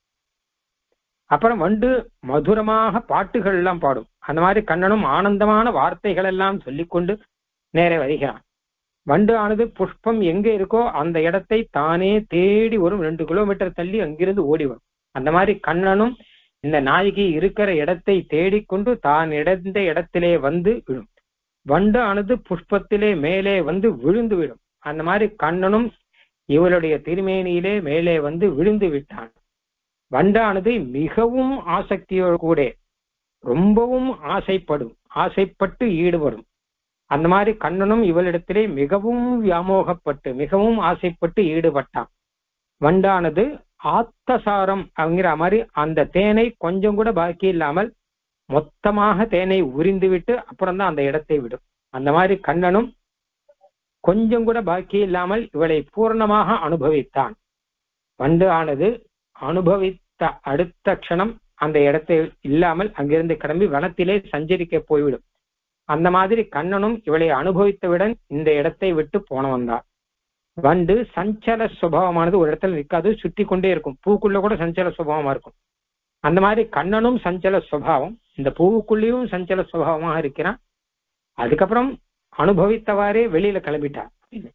அப்புறம் வண்டு மதுரமாக பாட்டுகள் எல்லாம் பாடும் அந்த மாதிரி கண்ணனும் ஆனந்தமான வார்த்தைகள் எல்லாம் சொல்லிக்கொண்டு நேரே வருகிறான் வண்டு ஆனது புஷ்பம் எங்க இருக்கோ அந்த இடத்தை தானே தேடி வரும் ரெண்டு கிலோமீட்டர் தள்ளி அங்கிருந்து ஓடி வரும் அந்த மாதிரி கண்ணனும் இந்த நாயகி இருக்கிற இடத்தை தேடிக்கொண்டு தான் இடந்த இடத்திலே வந்து விழும் வண்டு ஆனது புஷ்பத்திலே மேலே வந்து விழுந்து விடும் அந்த மாதிரி கண்ணனும் இவளுடைய திருமேனியிலே மேலே வந்து விழுந்து விட்டான் வண்டானது மிகவும் ஆசக்தியோடு கூட ரொம்பவும் ஆசைப்படும் ஆசைப்பட்டு ஈடுபடும் அந்த மாதிரி கண்ணனும் இவளிடத்திலே மிகவும் வியாமோகப்பட்டு மிகவும் ஆசைப்பட்டு ஈடுபட்டான் வண்டானது ஆத்தசாரம் அப்படிங்கிற மாதிரி அந்த தேனை கொஞ்சம் கூட பாக்கி இல்லாமல் மொத்தமாக தேனை உரிந்து விட்டு அப்புறம் தான் அந்த இடத்தை விடும் அந்த மாதிரி கண்ணனும் கொஞ்சம் கூட பாக்கி இல்லாமல் இவளை பூர்ணமாக அனுபவித்தான் வண்டு ஆனது அனுபவித்த அடுத்த க்ஷணம் அந்த இடத்தை இல்லாமல் அங்கிருந்து கிளம்பி வனத்திலே சஞ்சரிக்க போய்விடும் அந்த மாதிரி கண்ணனும் இவளை அனுபவித்தவுடன் இந்த இடத்தை விட்டு போனவன் தான் வண்டு சஞ்சல சுபாவமானது ஒரு இடத்துல நிற்காது சுற்றி கொண்டே இருக்கும் பூக்குள்ள கூட சஞ்சல சுபாவமா இருக்கும் அந்த மாதிரி கண்ணனும் சஞ்சல சுபாவம் இந்த பூவுக்குள்ளேயும் சஞ்சல சுபாவமாக இருக்கிறான் அதுக்கப்புறம் அனுபவித்தவாறே வெளியில கிளம்பிட்டார்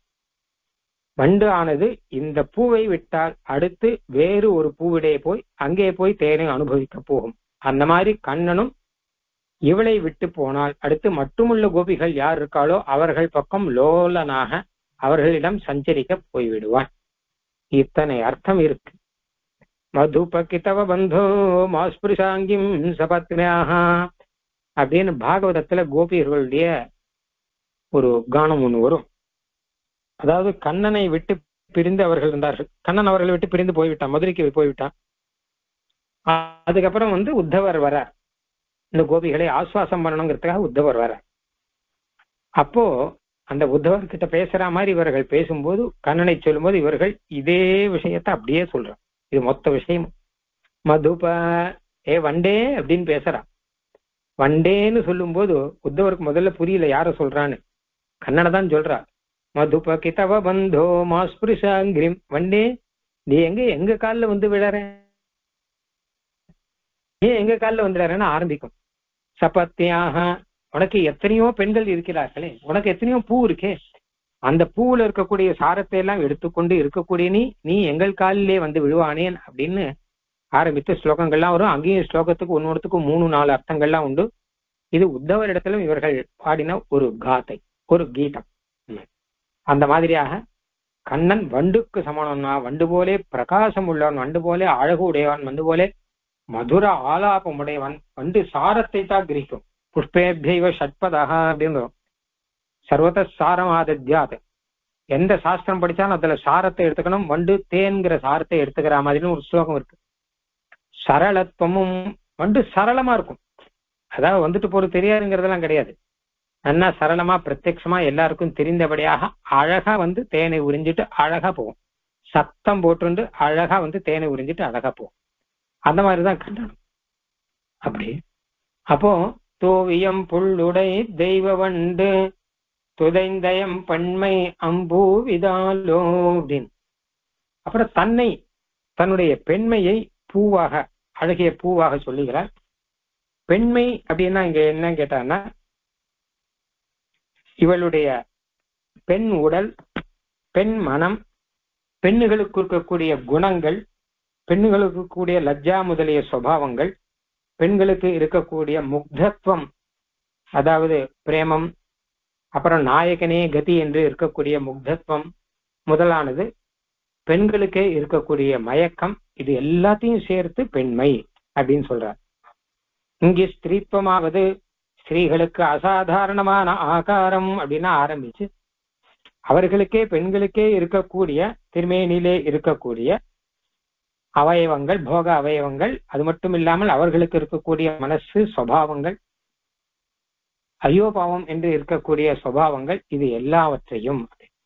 வண்டு ஆனது இந்த பூவை விட்டால் அடுத்து வேறு ஒரு பூவிடையே போய் அங்கே போய் தேனை அனுபவிக்க போகும் அந்த மாதிரி கண்ணனும் இவளை விட்டு போனால் அடுத்து மட்டுமுள்ள கோபிகள் யார் இருக்காளோ அவர்கள் பக்கம் லோலனாக அவர்களிடம் சஞ்சரிக்க போய்விடுவான் இத்தனை அர்த்தம் இருக்கு மதுபகிதவ பந்தோ மாஸ்பிருஷாங்கிம் சபத்னியாக அப்படின்னு பாகவதத்துல கோபியர்களுடைய ஒரு கானம் ஒண்ணு வரும் அதாவது கண்ணனை விட்டு பிரிந்து அவர்கள் இருந்தார்கள் கண்ணன் அவர்களை விட்டு பிரிந்து போய்விட்டான் மதுரைக்கு போய்விட்டான் அ- அதுக்கப்புறம் வந்து உத்தவர் வரார் இந்த கோபிகளை ஆஸ்வாசம் பண்ணணுங்கிறதுக்காக உத்தவர் வரார் அப்போ அந்த உத்தவர் கிட்ட பேசுற மாதிரி இவர்கள் பேசும்போது கண்ணனை சொல்லும்போது இவர்கள் இதே விஷயத்தை அப்படியே சொல்றான் இது மொத்த விஷயம் மதுப ஏ வண்டே அப்படின்னு பேசுறான் வண்டேன்னு சொல்லும்போது உத்தவருக்கு முதல்ல புரியல யார சொல்றான்னு கண்ணனை தான் சொல்றா மதுப கிதவ பந்தோ மாஸ்பிருஷாங்கிரிம் வண்டே நீ எங்க எங்க கால்ல வந்து விழற ஏன் எங்க கால்ல வந்துடுறேன்னு ஆரம்பிக்கும் சபத்தியாக உனக்கு எத்தனையோ பெண்கள் இருக்கிறார்களே உனக்கு எத்தனையோ பூ இருக்கே அந்த பூவுல இருக்கக்கூடிய சாரத்தை எல்லாம் எடுத்துக்கொண்டு இருக்கக்கூடிய நீ நீ எங்கள் காலிலே வந்து விழுவானேன் அப்படின்னு ஆரம்பித்து ஸ்லோகங்கள்லாம் வரும் அங்கேயும் ஸ்லோகத்துக்கு ஒன்னொருத்துக்கு மூணு நாலு அர்த்தங்கள்லாம் உண்டு இது உத்தவரிடத்திலும் இவர்கள் பாடின ஒரு காதை ஒரு கீதம் ம். அந்த மாதிரியாக கண்ணன் வண்டுக்கு சமானம்னா வண்டு போலே பிரகாசம் உள்ளவன் வண்டு போலே அழகு உடையவன் வண்டு போலே மதுர ஆலாபம் உடையவன் வண்டு சாரத்தை தான் கிரகிக்கும் புஷ்பேபியவ ஷட்பதாக அப்படின்னு வரும். சர்வத சாரம் ஆதத்யாத் எந்த சாஸ்திரம் படிச்சாலும் அதுல சாரத்தை எடுத்துக்கணும் வண்டு தேன்கிற சாரத்தை எடுத்துக்கிற மாதிரின்னு ஒரு ஸ்லோகம் இருக்கு சரளத்துவமும் வண்டு சரளமா இருக்கும் அதாவது வந்துட்டு போறது தெரியாதுங்கிறதெல்லாம் கிடையாது நல்லா சரளமா பிரத்யட்சமா எல்லாருக்கும் தெரிந்தபடியாக அழகா வந்து தேனை உறிஞ்சிட்டு அழகா போகும் சத்தம் போட்டுண்டு அழகா வந்து தேனை உறிஞ்சிட்டு அழகா போகும் அந்த மாதிரிதான் கண்டனம் அப்படி அப்போ தோவியம் புள்ளுடை தெய்வ வண்டு துதைந்தயம் பண்மை அம்பூ விதாலோ அப்படின்னு அப்புறம் தன்னை தன்னுடைய பெண்மையை பூவாக அழகிய பூவாக சொல்லுகிறார் பெண்மை அப்படின்னா இங்க என்ன கேட்டான்னா இவளுடைய பெண் உடல் பெண் மனம் பெண்ணுகளுக்கு இருக்கக்கூடிய குணங்கள் பெண்ணுகளுக்கு இருக்கக்கூடிய லஜ்ஜா முதலிய சுபாவங்கள் பெண்களுக்கு இருக்கக்கூடிய முக்தத்துவம் அதாவது பிரேமம் அப்புறம் நாயகனே கதி என்று இருக்கக்கூடிய முக்தத்துவம் முதலானது பெண்களுக்கே இருக்கக்கூடிய மயக்கம் இது எல்லாத்தையும் சேர்த்து பெண்மை அப்படின்னு சொல்றார் இங்கே ஸ்திரீத்துவமாவது ஸ்திரீகளுக்கு அசாதாரணமான ஆகாரம் அப்படின்னு ஆரம்பிச்சு அவர்களுக்கே பெண்களுக்கே இருக்கக்கூடிய திருமேனிலே இருக்கக்கூடிய அவயவங்கள் போக அவயவங்கள் அது மட்டும் இல்லாமல் அவர்களுக்கு இருக்கக்கூடிய மனசு சுவாவங்கள் ஐயோ பாவம் என்று இருக்கக்கூடிய சுவாவங்கள் இது எல்லாவற்றையும்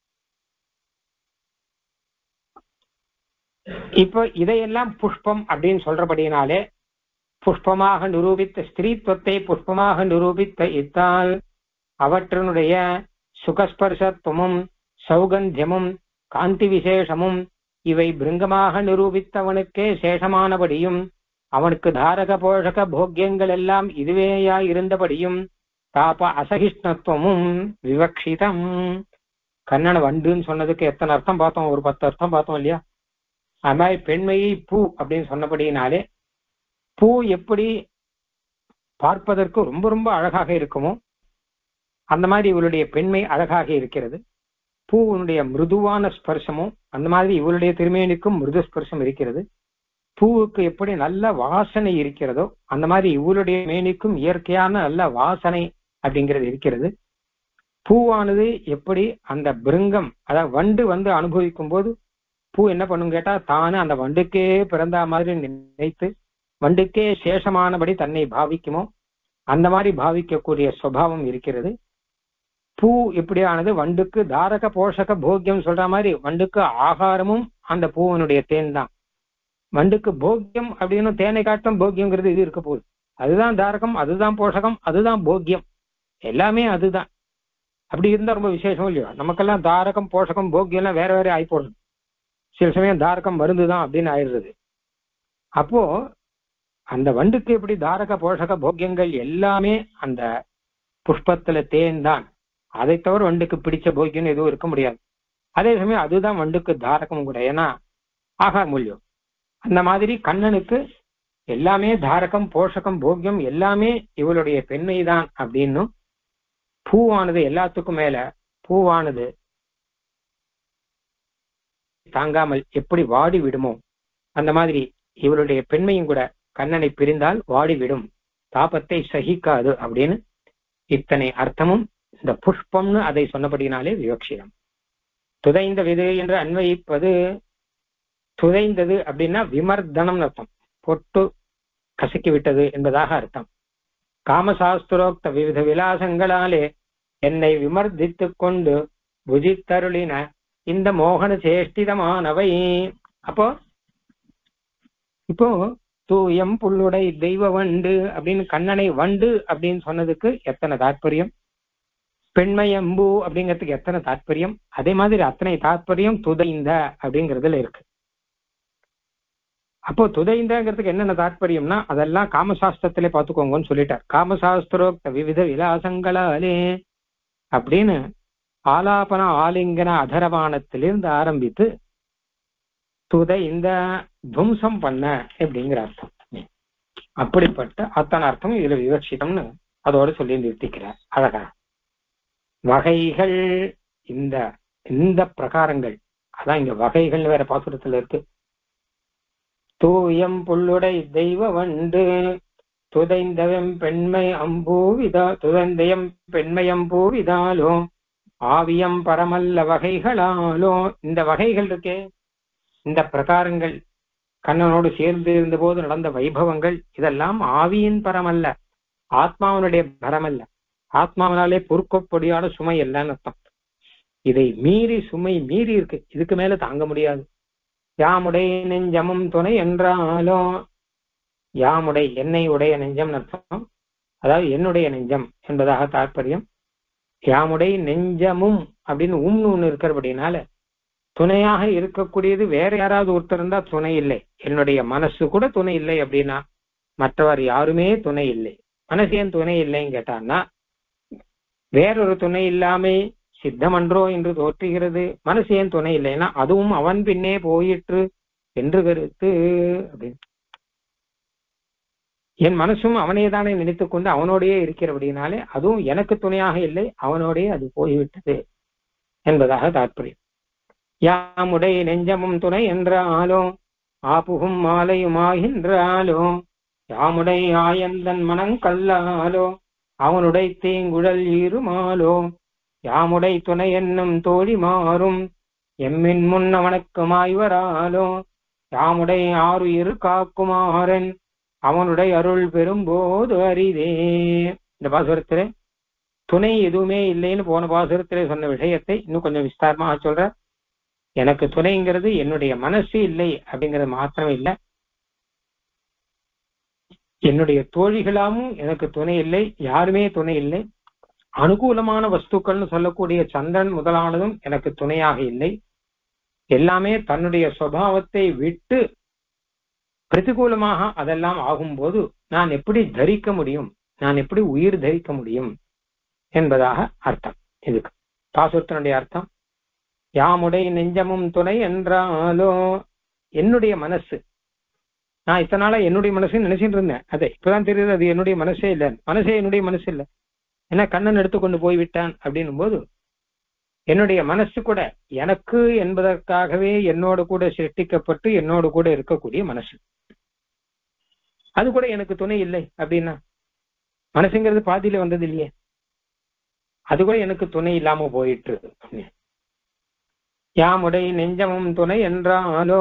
இப்போ இதையெல்லாம் புஷ்பம் அப்படின்னு சொல்றபடினாலே புஷ்பமாக நிரூபித்த ஸ்திரீத்துவத்தை புஷ்பமாக நிரூபித்த இத்தால் அவற்றினுடைய சுகஸ்பர்சத்துவமும் சௌகந்தியமும் காந்தி விசேஷமும் இவை பிருங்கமாக நிரூபித்தவனுக்கே சேஷமானபடியும் அவனுக்கு தாரக போஷக போக்கியங்கள் எல்லாம் இதுவேயா இருந்தபடியும் தாப அசகிஷ்ணத்துவமும் விவக்ஷிதம் கண்ணனை வண்டுன்னு சொன்னதுக்கு எத்தனை அர்த்தம் பார்த்தோம் ஒரு பத்து அர்த்தம் பார்த்தோம் இல்லையா அது மாதிரி பெண்மையை பூ அப்படின்னு சொன்னபடினாலே பூ எப்படி பார்ப்பதற்கு ரொம்ப ரொம்ப அழகாக இருக்குமோ அந்த மாதிரி இவளுடைய பெண்மை அழகாக இருக்கிறது பூவினுடைய மிருதுவான ஸ்பர்சமும் அந்த மாதிரி இவளுடைய திருமேனிக்கும் மிருது ஸ்பர்சம் இருக்கிறது பூவுக்கு எப்படி நல்ல வாசனை இருக்கிறதோ அந்த மாதிரி இவளுடைய மேனிக்கும் இயற்கையான நல்ல வாசனை அப்படிங்கிறது இருக்கிறது பூவானது எப்படி அந்த பிருங்கம் அதாவது வண்டு வந்து அனுபவிக்கும் போது பூ என்ன பண்ணும் கேட்டா தானே அந்த வண்டுக்கே பிறந்த மாதிரி நினைத்து வண்டுக்கே சேஷமானபடி தன்னை பாவிக்குமோ அந்த மாதிரி பாவிக்கக்கூடிய சுவாவம் இருக்கிறது பூ எப்படியானது வண்டுக்கு தாரக போஷக போக்கியம் சொல்ற மாதிரி வண்டுக்கு ஆகாரமும் அந்த பூவனுடைய தேன் தான் வண்டுக்கு போக்கியம் அப்படின்னு தேனை காட்டும் போக்கியங்கிறது இது இருக்க போகுது அதுதான் தாரகம் அதுதான் போஷகம் அதுதான் போக்கியம் எல்லாமே அதுதான் அப்படி இருந்தா ரொம்ப விசேஷம் இல்லையோ நமக்கெல்லாம் தாரகம் போஷகம் போக்கியம் எல்லாம் வேற வேற ஆகி போடுது சில சமயம் தாரகம் மருந்து தான் அப்படின்னு ஆயிடுறது அப்போ அந்த வண்டுக்கு எப்படி தாரக போஷக போக்கியங்கள் எல்லாமே அந்த புஷ்பத்துல தேன் தான் அதை தவிர வண்டுக்கு பிடிச்ச போக்கியம் எதுவும் இருக்க முடியாது அதே சமயம் அதுதான் வண்டுக்கு தாரகம் கூட ஏன்னா ஆகார மூலியம் அந்த மாதிரி கண்ணனுக்கு எல்லாமே தாரகம் போஷகம் போக்கியம் எல்லாமே இவளுடைய பெண்மை தான் அப்படின்னும் பூவானது எல்லாத்துக்கும் மேல பூவானது தாங்காமல் எப்படி வாடி விடுமோ அந்த மாதிரி இவருடைய பெண்மையும் கூட கண்ணனை பிரிந்தால் வாடிவிடும் தாபத்தை சகிக்காது அப்படின்னு இத்தனை அர்த்தமும் இந்த புஷ்பம்னு அதை சொன்னபடினாலே விவக்ஷிதம் துதைந்த விது என்று அன்வயிப்பது துதைந்தது அப்படின்னா விமர்தனம் அர்த்தம் பொட்டு கசக்கி விட்டது என்பதாக அர்த்தம் காமசாஸ்திரோக்த விவித விலாசங்களாலே என்னை விமர்தித்துக் கொண்டு புஜித்தருளின இந்த மோகன சேஷ்டிதமானவை அப்போ இப்போ தூயம் புல்லுடை தெய்வ வண்டு அப்படின்னு கண்ணனை வண்டு அப்படின்னு சொன்னதுக்கு எத்தனை தாற்பயம் பெண்மையம்பு அப்படிங்கிறதுக்கு எத்தனை தாற்பயம் அதே மாதிரி அத்தனை தாற்பயம் துதைந்த அப்படிங்கிறதுல இருக்கு அப்போ துதைந்தங்கிறதுக்கு என்னென்ன தாற்பயம்னா அதெல்லாம் காமசாஸ்திரத்திலே பார்த்துக்கோங்கன்னு சொல்லிட்டார் காமசாஸ்திரோக்த விவித விலாசங்களாலே அப்படின்னு ஆலாபன ஆலிங்கன அதரவானத்திலிருந்து ஆரம்பித்து துதை இந்த துவம்சம் பண்ண அப்படிங்கிற அர்த்தம் அப்படிப்பட்ட அத்தனை அர்த்தம் இதுல விவட்சிதம்னு அதோட சொல்லி நிறுத்திக்கிறார் அழகா வகைகள் இந்த இந்த பிரகாரங்கள் அதான் இங்க வகைகள் வேற பாசுரத்துல இருக்கு தூயம் புல்லுடை தெய்வ வண்டு துதைந்தவம் பெண்மை அம்பூவிதா துதைந்தயம் பெண்மை அம்பூவிதாலோ ஆவியம் பரமல்ல வகைகளாலோ இந்த வகைகள் இருக்கே இந்த பிரகாரங்கள் கண்ணனோடு சேர்ந்து இருந்த போது நடந்த வைபவங்கள் இதெல்லாம் ஆவியின் பரமல்ல ஆத்மாவனுடைய பரமல்ல ஆத்மாவனாலே பொறுக்கப்படியான சுமை இல்லைன்னு அர்த்தம் இதை மீறி சுமை மீறி இருக்கு இதுக்கு மேல தாங்க முடியாது யாமுடைய நெஞ்சமும் துணை என்றாலும் யாமுடை என்னை உடைய நெஞ்சம் அர்த்தம் அதாவது என்னுடைய நெஞ்சம் என்பதாக தாற்பயம் யாமுடை நெஞ்சமும் அப்படின்னு உம்னு ஒண்ணு இருக்கிறபடினால துணையாக இருக்கக்கூடியது வேற யாராவது ஒருத்தர் இருந்தா துணை இல்லை என்னுடைய மனசு கூட துணை இல்லை அப்படின்னா மற்றவர் யாருமே துணை இல்லை மனசு ஏன் துணை இல்லைன்னு கேட்டான்னா வேறொரு துணை இல்லாமே சித்தமன்றோ என்று தோற்றுகிறது மனசு ஏன் துணை இல்லைன்னா அதுவும் அவன் பின்னே போயிற்று என்று கருத்து அப்படின்னு என் மனசும் அவனே தானே நினைத்துக் கொண்டு அவனோடையே இருக்கிறபடினாலே அதுவும் எனக்கு துணையாக இல்லை அவனோடே அது போய்விட்டது என்பதாக தாற்பயம் யாமுடைய நெஞ்சமும் துணை என்றாலும் ஆப்புகும் மாலையுமாகின்றாலோ யாமுடை ஆயந்தன் மனம் கல்லாலோ அவனுடை தீங்குழல் ஈருமாலோ யாமுடை துணை என்னும் தோழி மாறும் எம்மின் முன் அவனுக்குமாய் வராலோ யாமுடை ஆறுயிர் காக்குமாறன் அவனுடைய அருள் பெறும்போது அரிதே இந்த பாசுரத்திலே துணை எதுவுமே இல்லைன்னு போன பாசுரத்திலே சொன்ன விஷயத்தை இன்னும் கொஞ்சம் விஸ்தாரமாக சொல்ற எனக்கு துணைங்கிறது என்னுடைய மனசு இல்லை அப்படிங்கிறது மாத்திரம் இல்லை என்னுடைய தோழிகளாவும் எனக்கு துணை இல்லை யாருமே துணை இல்லை அனுகூலமான வஸ்துக்கள்னு சொல்லக்கூடிய சந்திரன் முதலானதும் எனக்கு துணையாக இல்லை எல்லாமே தன்னுடைய சுவாவத்தை விட்டு பிரதிகூலமாக அதெல்லாம் ஆகும்போது நான் எப்படி தரிக்க முடியும் நான் எப்படி உயிர் தரிக்க முடியும் என்பதாக அர்த்தம் இதுக்கு பாசுரத்தினுடைய அர்த்தம் யாமுடைய நெஞ்சமும் துணை என்றாலோ என்னுடைய மனசு நான் இத்தனை நாளா என்னுடைய மனசு நினைச்சிட்டு இருந்தேன் அதை இப்பதான் தெரியுது அது என்னுடைய மனசே இல்ல மனசே என்னுடைய மனசு இல்ல ஏன்னா கண்ணன் எடுத்துக்கொண்டு போய் விட்டான் அப்படின்னும் போது என்னுடைய மனசு கூட எனக்கு என்பதற்காகவே என்னோட கூட சிருஷ்டிக்கப்பட்டு என்னோடு கூட இருக்கக்கூடிய மனசு அது கூட எனக்கு துணை இல்லை அப்படின்னா மனசுங்கிறது பாதியில வந்தது இல்லையே அது கூட எனக்கு துணை இல்லாம போயிட்டு யாமுடை நெஞ்சமும் துணை என்றாலோ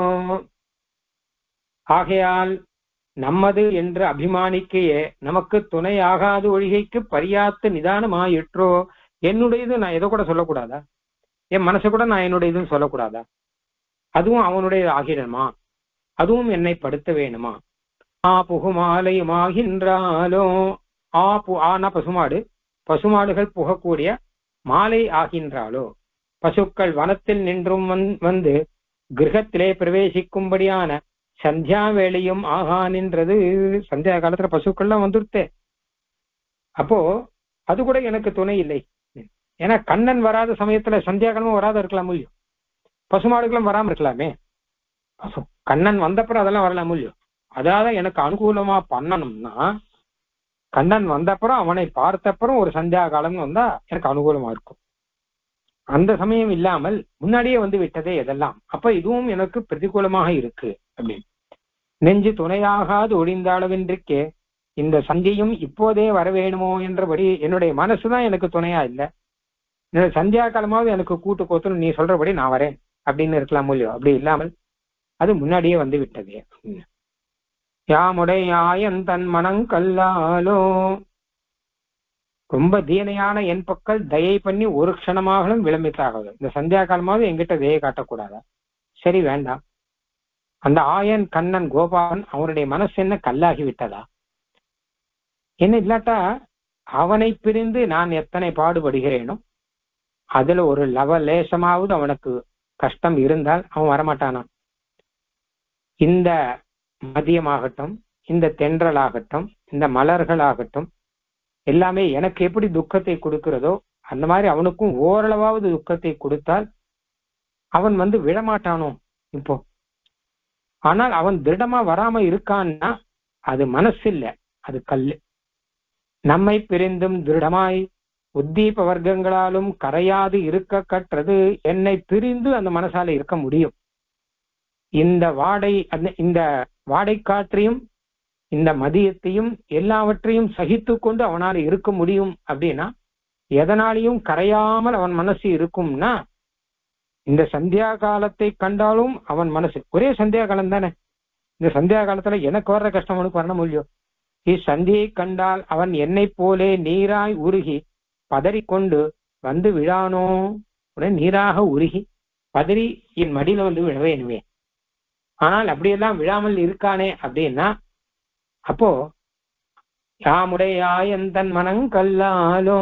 ஆகையால் நம்மது என்று அபிமானிக்கையே நமக்கு துணை ஆகாது ஒழிகைக்கு பரியாத்து நிதானமாயிற்றோ என்னுடையது நான் எதை கூட சொல்லக்கூடாதா என் மனசை கூட நான் என்னுடையதுன்னு சொல்லக்கூடாதா அதுவும் அவனுடைய ஆகிடணுமா அதுவும் என்னை படுத்த வேணுமா ஆ புகுமாலையுமாகின்றாலோ ஆ பு ஆனா பசுமாடு பசுமாடுகள் புகக்கூடிய மாலை ஆகின்றாலோ பசுக்கள் வனத்தில் நின்றும் வந்து கிரகத்திலே பிரவேசிக்கும்படியான சந்தியா வேளையும் ஆகா நின்றது சந்தியா காலத்துல பசுக்கள்லாம் வந்துருத்தே அப்போ அது கூட எனக்கு துணை இல்லை ஏன்னா கண்ணன் வராத சமயத்துல சந்தியா காலமும் வராத இருக்கலாம் முடியும் பசுமாடுகளும் வராம இருக்கலாமே பசு கண்ணன் வந்தப்புறம் அதெல்லாம் வரலாம் முடியும் அதாவது எனக்கு அனுகூலமா பண்ணணும்னா கண்ணன் வந்தப்புறம் அவனை பார்த்தப்புறம் ஒரு சந்தியா காலம் வந்தா எனக்கு அனுகூலமா இருக்கும் அந்த சமயம் இல்லாமல் முன்னாடியே வந்து விட்டதே எதெல்லாம் அப்ப இதுவும் எனக்கு பிரதிகூலமாக இருக்கு அப்படின்னு நெஞ்சு துணையாகாது ஒழிந்தாளவென்றிருக்கே இந்த சந்தியும் இப்போதே வர வேணுமோ என்றபடி என்னுடைய மனசுதான் எனக்கு துணையா இல்லை என்னோட சந்தியா காலமாவது எனக்கு கூட்டு கோத்துன்னு நீ சொல்றபடி நான் வரேன் அப்படின்னு இருக்கலாம் இல்லையோ அப்படி இல்லாமல் அது முன்னாடியே வந்து விட்டதே யாமுடைய ஆயன் தன் மனம் கல்லாலோ ரொம்ப தீனையான என் பக்கல் தயை பண்ணி ஒரு க்ஷணமாகலும் விளம்பித்தாக இந்த சந்தியா காலமாவது எங்கிட்ட தயை காட்டக்கூடாதா சரி வேண்டாம் அந்த ஆயன் கண்ணன் கோபாலன் அவனுடைய மனசு என்ன கல்லாகி விட்டதா என்ன இல்லாட்டா அவனை பிரிந்து நான் எத்தனை பாடுபடுகிறேனோ அதுல ஒரு லவ லேசமாவது அவனுக்கு கஷ்டம் இருந்தால் அவன் வரமாட்டானா இந்த மதியமாகட்டும் இந்த தென்றலாகட்டும் இந்த மலர்களாகட்டும் எல்லாமே எனக்கு எப்படி துக்கத்தை கொடுக்கிறதோ அந்த மாதிரி அவனுக்கும் ஓரளவாவது துக்கத்தை கொடுத்தால் அவன் வந்து விழமாட்டானோ இப்போ ஆனால் அவன் திருடமா வராம இருக்கான்னா அது மனசு இல்ல அது கல்லு நம்மை பிரிந்தும் திருடமாய் உத்தீப வர்க்கங்களாலும் கரையாது இருக்க கற்றது என்னை பிரிந்து அந்த மனசால இருக்க முடியும் இந்த வாடை அந்த இந்த வாடை காற்றையும் இந்த மதியத்தையும் எல்லாவற்றையும் சகித்து கொண்டு அவனால் இருக்க முடியும் அப்படின்னா எதனாலையும் கரையாமல் அவன் மனசு இருக்கும்னா இந்த சந்தியா காலத்தை கண்டாலும் அவன் மனசு ஒரே சந்தியா காலம் தானே இந்த சந்தியா காலத்துல எனக்கு வர்ற கஷ்டம் அவனுக்கு வரணும் முடியும் இச்சந்தியை கண்டால் அவன் என்னை போலே நீராய் உருகி பதறிக்கொண்டு வந்து விழானோ உடனே நீராக உருகி பதறி என் மடியில வந்து விழவேணுமே ஆனால் அப்படியெல்லாம் விழாமல் இருக்கானே அப்படின்னா அப்போ யாமுடைய ஆயன் தன் மனம் கல்லாலோ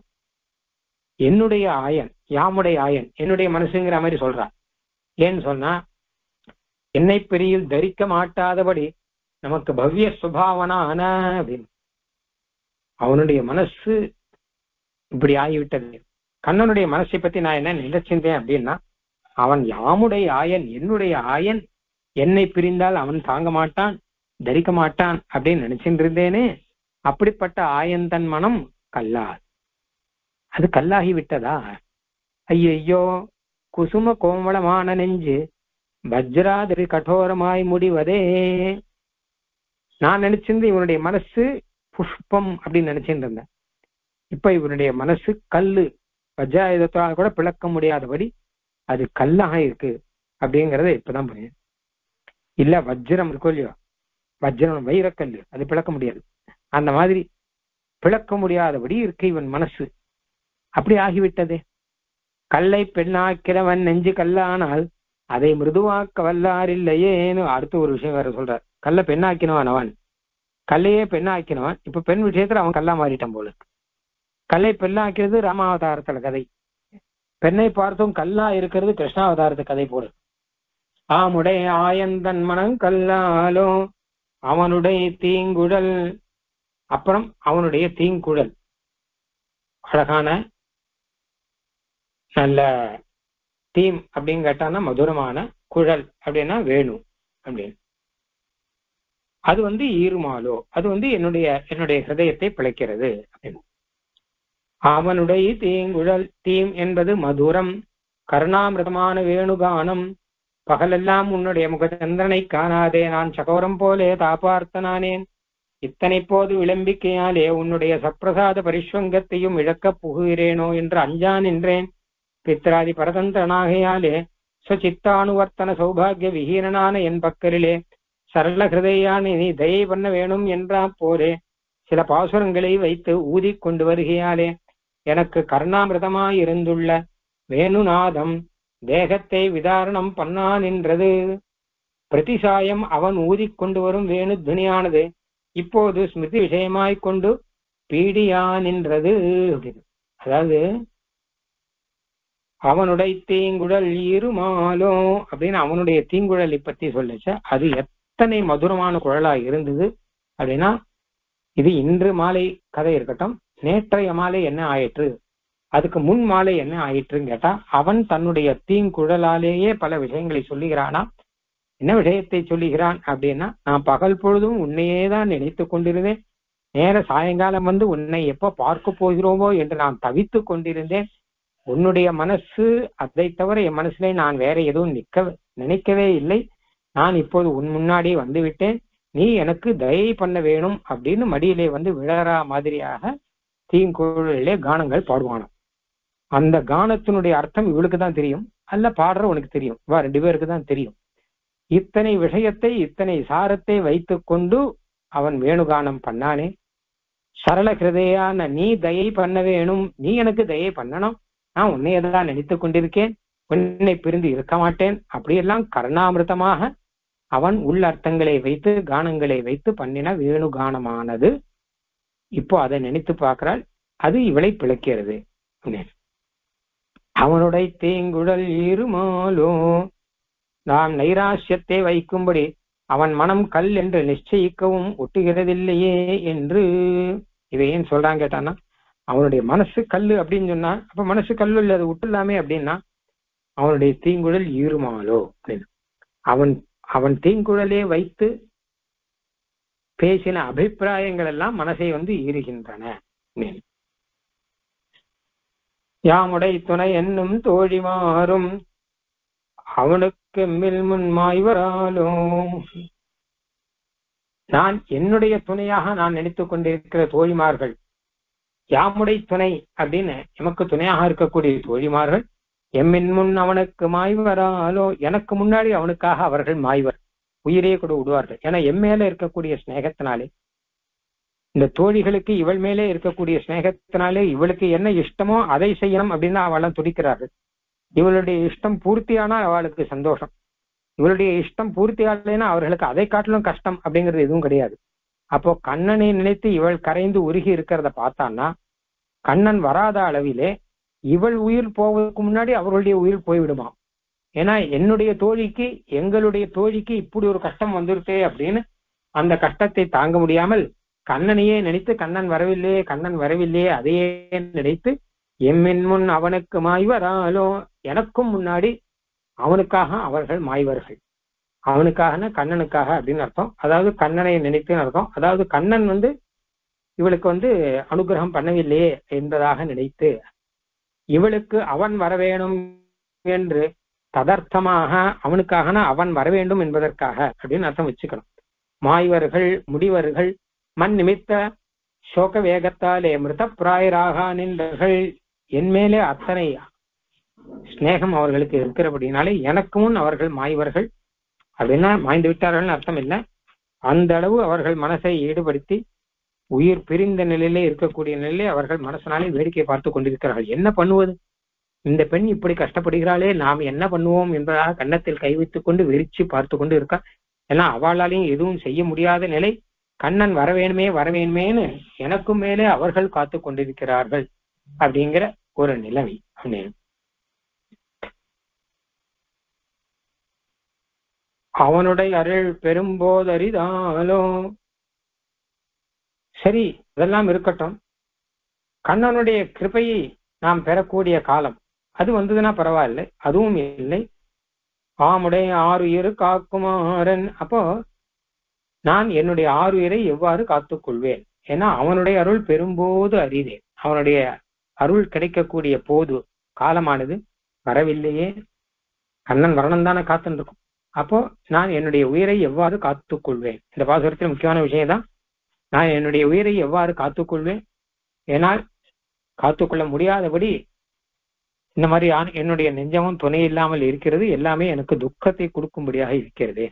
என்னுடைய ஆயன் யாமுடைய ஆயன் என்னுடைய மனசுங்கிற மாதிரி சொல்றான் ஏன்னு சொன்னா என்னை பெரியில் தரிக்க மாட்டாதபடி நமக்கு பவ்ய சுபாவனான அப்படின்னு அவனுடைய மனசு இப்படி ஆகிவிட்டது கண்ணனுடைய மனசை பத்தி நான் என்ன நினைச்சிருந்தேன் அப்படின்னா அவன் யாமுடைய ஆயன் என்னுடைய ஆயன் என்னை பிரிந்தால் அவன் தாங்க மாட்டான் தரிக்க மாட்டான் அப்படின்னு நினைச்சிட்டு இருந்தேனே அப்படிப்பட்ட ஆயன் தன் மனம் கல்லா அது கல்லாகி விட்டதா ஐயையோ குசும கோமளமான நெஞ்சு வஜ்ராதிரி கடோரமாய் முடிவதே நான் நினைச்சிருந்து இவனுடைய மனசு புஷ்பம் அப்படின்னு நினைச்சிட்டு இருந்தேன் இப்ப இவனுடைய மனசு கல்லு வஜ்ராயுதத்தால் கூட பிளக்க முடியாதபடி அது கல்லாக இருக்கு அப்படிங்கறத இப்பதான் புரியுது இல்ல வஜ்ரம் இருக்கோ இல்லையோ வஜ்ரம் வைரக்கல்லு அது பிளக்க முடியாது அந்த மாதிரி பிளக்க முடியாதபடி இருக்கு இவன் மனசு அப்படி ஆகிவிட்டதே கல்லை பெண்ணாக்கிறவன் நெஞ்சு கல்லானால் அதை மிருதுவாக்க வல்லார் இல்லையேன்னு அடுத்த ஒரு விஷயம் வேற சொல்றார் கல்லை பெண்ணாக்கினவன் அவன் கல்லையே பெண்ணாக்கினவன் இப்ப பெண் விஷயத்துல அவன் கல்லா மாறிட்டான் போல இருக்கு. கல்லை பெண்ணாக்கிறது ராமாவதாரத்துல கதை பெண்ணை பார்த்தும் கல்லா இருக்கிறது கிருஷ்ணாவதாரத்து கதை போல இருக்கு. ஆமுடைய ஆயந்தன் மனம் கல்லாலோ அவனுடைய தீங்குழல் அப்புறம் அவனுடைய தீங்குழல் அழகான நல்ல தீம் அப்படின்னு கேட்டான்னா மதுரமான குழல் அப்படின்னா வேணு அப்படின்னு அது வந்து ஈருமாலோ அது வந்து என்னுடைய என்னுடைய ஹிருதயத்தை பிழைக்கிறது அப்படின்னு அவனுடைய தீங்குழல் தீம் என்பது மதுரம் கருணாமிருதமான வேணுகானம் பகலெல்லாம் உன்னுடைய முகச்சந்திரனை காணாதே நான் சகோரம் போலே தாபார்த்தனானேன் இத்தனை போது விளம்பிக்கையாலே உன்னுடைய சப்பிரசாத பரிஷ்வங்கத்தையும் இழக்கப் புகுகிறேனோ என்று அஞ்சா நின்றேன் பித்ராதி பரதந்திரனாகையாலே சுச்சித்தானுவர்த்தன சௌபாகிய விஹீனனான என் பக்கரிலே சரள ஹிருதயான நீ தயை பண்ண வேணும் என்றா போலே சில பாசுரங்களை வைத்து ஊதிக் கொண்டு வருகையாலே எனக்கு கருணாமிரதமாயிருந்துள்ள வேணுநாதம் தேகத்தை விதாரணம் பண்ணா நின்றது பிரதிசாயம் அவன் ஊதிக் கொண்டு வரும் வேணு துனியானது இப்போது ஸ்மிருதி விஷயமாய்க் கொண்டு பீடியா நின்றது அப்படின்னு அதாவது அவனுடைய தீங்குழல் இருமாலோ அப்படின்னு அவனுடைய தீங்குழலை பத்தி சொல்லுச்ச அது எத்தனை மதுரமான குழலா இருந்தது அப்படின்னா இது இன்று மாலை கதை இருக்கட்டும் நேற்றைய மாலை என்ன ஆயிற்று அதுக்கு முன் மாலை என்ன ஆயிற்றுன்னு கேட்டா அவன் தன்னுடைய தீங்குழலாலேயே பல விஷயங்களை சொல்லுகிறானா என்ன விஷயத்தை சொல்லுகிறான் அப்படின்னா நான் பகல் பொழுதும் உன்னையே தான் நினைத்து கொண்டிருந்தேன் நேர சாயங்காலம் வந்து உன்னை எப்ப பார்க்க போகிறோமோ என்று நான் தவித்து கொண்டிருந்தேன் உன்னுடைய மனசு அதை தவிர என் மனசுல நான் வேற எதுவும் நிக்க நினைக்கவே இல்லை நான் இப்போது உன் முன்னாடியே வந்து விட்டேன் நீ எனக்கு தயை பண்ண வேணும் அப்படின்னு மடியிலே வந்து விழறா மாதிரியாக தீங்குழலிலே கானங்கள் பாடுவானாம் அந்த கானத்தினுடைய அர்த்தம் இவளுக்கு தான் தெரியும் அல்ல பாடுற உனக்கு தெரியும் வா ரெண்டு பேருக்கு தான் தெரியும் இத்தனை விஷயத்தை இத்தனை சாரத்தை வைத்துக் கொண்டு அவன் வேணுகானம் பண்ணானே சரள ஹிருதயான நீ தயை பண்ண வேணும் நீ எனக்கு தயை பண்ணணும் நான் உன்னையதான் நினைத்துக் கொண்டிருக்கேன் உன்னை பிரிந்து இருக்க மாட்டேன் அப்படியெல்லாம் கருணாமிருதமாக அவன் உள்ளர்த்தங்களை வைத்து கானங்களை வைத்து பண்ணின வேணு கானமானது இப்போ அதை நினைத்து பார்க்கிறாள் அது இவளை பிழைக்கிறது அப்படின்னு. அவனுடைய தேங்குழல் இருமாலோ நாம் நைராசியத்தை வைக்கும்படி அவன் மனம் கல் என்று நிச்சயிக்கவும் ஒட்டுகிறதில்லையே என்று இதை ஏன் சொல்றாங்க கேட்டான்னா அவனுடைய மனசு கல்லு அப்படின்னு சொன்னா அப்ப மனசு கல்லு இல்ல அது விட்டுலாமே அப்படின்னா அவனுடைய தீங்குழல் ஈருமாலோ அப்படின்னு அவன் அவன் தீங்குழலே வைத்து பேசின அபிப்பிராயங்கள் எல்லாம் மனசை வந்து ஈறுகின்றன அப்படின்னு. யாமுடை துணை என்னும் தோழி மாறும் அவனுக்கு மில் முன் மாய்வராலோ நான் என்னுடைய துணையாக நான் நினைத்துக் கொண்டிருக்கிற தோழிமார்கள் யாமுடை துணை அப்படின்னு எமக்கு துணையாக இருக்கக்கூடிய தோழிமார்கள் எம்மின் முன் அவனுக்கு மாய்வராலோ எனக்கு முன்னாடி அவனுக்காக அவர்கள் மாய்வர் உயிரே கூட விடுவார்கள் ஏன்னா எம் மேல இருக்கக்கூடிய ஸ்நேகத்தினாலே இந்த தோழிகளுக்கு இவள் மேலே இருக்கக்கூடிய ஸ்நேகத்தினாலே இவளுக்கு என்ன இஷ்டமோ அதை செய்யணும் அப்படின்னு அவெல்லாம் துடிக்கிறார்கள் இவளுடைய இஷ்டம் பூர்த்தியானா அவளுக்கு சந்தோஷம் இவளுடைய இஷ்டம் பூர்த்தியாகலைன்னா அவர்களுக்கு அதை காட்டிலும் கஷ்டம் அப்படிங்கிறது எதுவும் கிடையாது அப்போ கண்ணனை நினைத்து இவள் கரைந்து உருகி இருக்கிறத பார்த்தான்னா கண்ணன் வராத அளவிலே இவள் உயிர் போவதற்கு முன்னாடி அவர்களுடைய உயிர் போய்விடுமா ஏன்னா என்னுடைய தோழிக்கு எங்களுடைய தோழிக்கு இப்படி ஒரு கஷ்டம் வந்துருத்தே அப்படின்னு அந்த கஷ்டத்தை தாங்க முடியாமல் கண்ணனையே நினைத்து கண்ணன் வரவில்லையே கண்ணன் வரவில்லையே அதையே நினைத்து எம்மின் முன் அவனுக்கு மாய்வராலோ எனக்கும் முன்னாடி அவனுக்காக அவர்கள் மாய்வர்கள் அவனுக்காகனா கண்ணனுக்காக அப்படின்னு அர்த்தம் அதாவது கண்ணனை நினைத்துன்னு அர்த்தம் அதாவது கண்ணன் வந்து இவளுக்கு வந்து அனுகிரகம் பண்ணவில்லையே என்பதாக நினைத்து இவளுக்கு அவன் வர வேணும் என்று ததர்த்தமாக அவனுக்காகனா அவன் வர வேண்டும் என்பதற்காக அப்படின்னு அர்த்தம் வச்சுக்கணும் மாய்வர்கள் முடிவர்கள் மண் நிமித்த சோக வேகத்தாலே மிருத பிராயராக நின்றர்கள் என் மேலே அத்தனை ஸ்நேகம் அவர்களுக்கு இருக்கிறபடினாலே எனக்கு முன் அவர்கள் மாய்வர்கள் அப்படின்னா மாய்ந்து விட்டார்கள் அர்த்தம் இல்லை அந்த அளவு அவர்கள் மனசை ஈடுபடுத்தி உயிர் பிரிந்த நிலையிலே இருக்கக்கூடிய நிலையிலே அவர்கள் மனசனாலே வேடிக்கை பார்த்து கொண்டிருக்கிறார்கள் என்ன பண்ணுவது இந்த பெண் இப்படி கஷ்டப்படுகிறாளே நாம் என்ன பண்ணுவோம் என்பதாக கன்னத்தில் கை வைத்துக் கொண்டு வெறிச்சு பார்த்து கொண்டு இருக்கா ஏன்னா அவளாலையும் எதுவும் செய்ய முடியாத நிலை கண்ணன் வரவேணுமே வரவேணுமேன்னு எனக்கும் மேலே அவர்கள் காத்து கொண்டிருக்கிறார்கள் அப்படிங்கிற ஒரு நிலைமை அப்படின்னு அவனுடைய அருள் பெரும்போதரிதாலோ சரி இதெல்லாம் இருக்கட்டும் கண்ணனுடைய கிருபையை நாம் பெறக்கூடிய காலம் அது வந்ததுன்னா பரவாயில்லை அதுவும் இல்லை ஆமுடைய ஆறுயிரு காக்குமாறன் அப்போ நான் என்னுடைய ஆறுயிரை எவ்வாறு காத்துக்கொள்வேன் ஏன்னா அவனுடைய அருள் பெரும்போது அறிதேன் அவனுடைய அருள் கிடைக்கக்கூடிய போது காலமானது வரவில்லையே கண்ணன் வரணும் தானே காத்துன்னு இருக்கும் அப்போ நான் என்னுடைய உயிரை எவ்வாறு காத்துக்கொள்வேன் இந்த பாசுரத்தில் முக்கியமான விஷயம் தான் நான் என்னுடைய உயிரை எவ்வாறு காத்துக்கொள்வேன் ஏனால் காத்துக்கொள்ள முடியாதபடி இந்த மாதிரி ஆண்- என்னுடைய நெஞ்சமும் துணை இல்லாமல் இருக்கிறது எல்லாமே எனக்கு துக்கத்தை கொடுக்கும்படியாக இருக்கிறது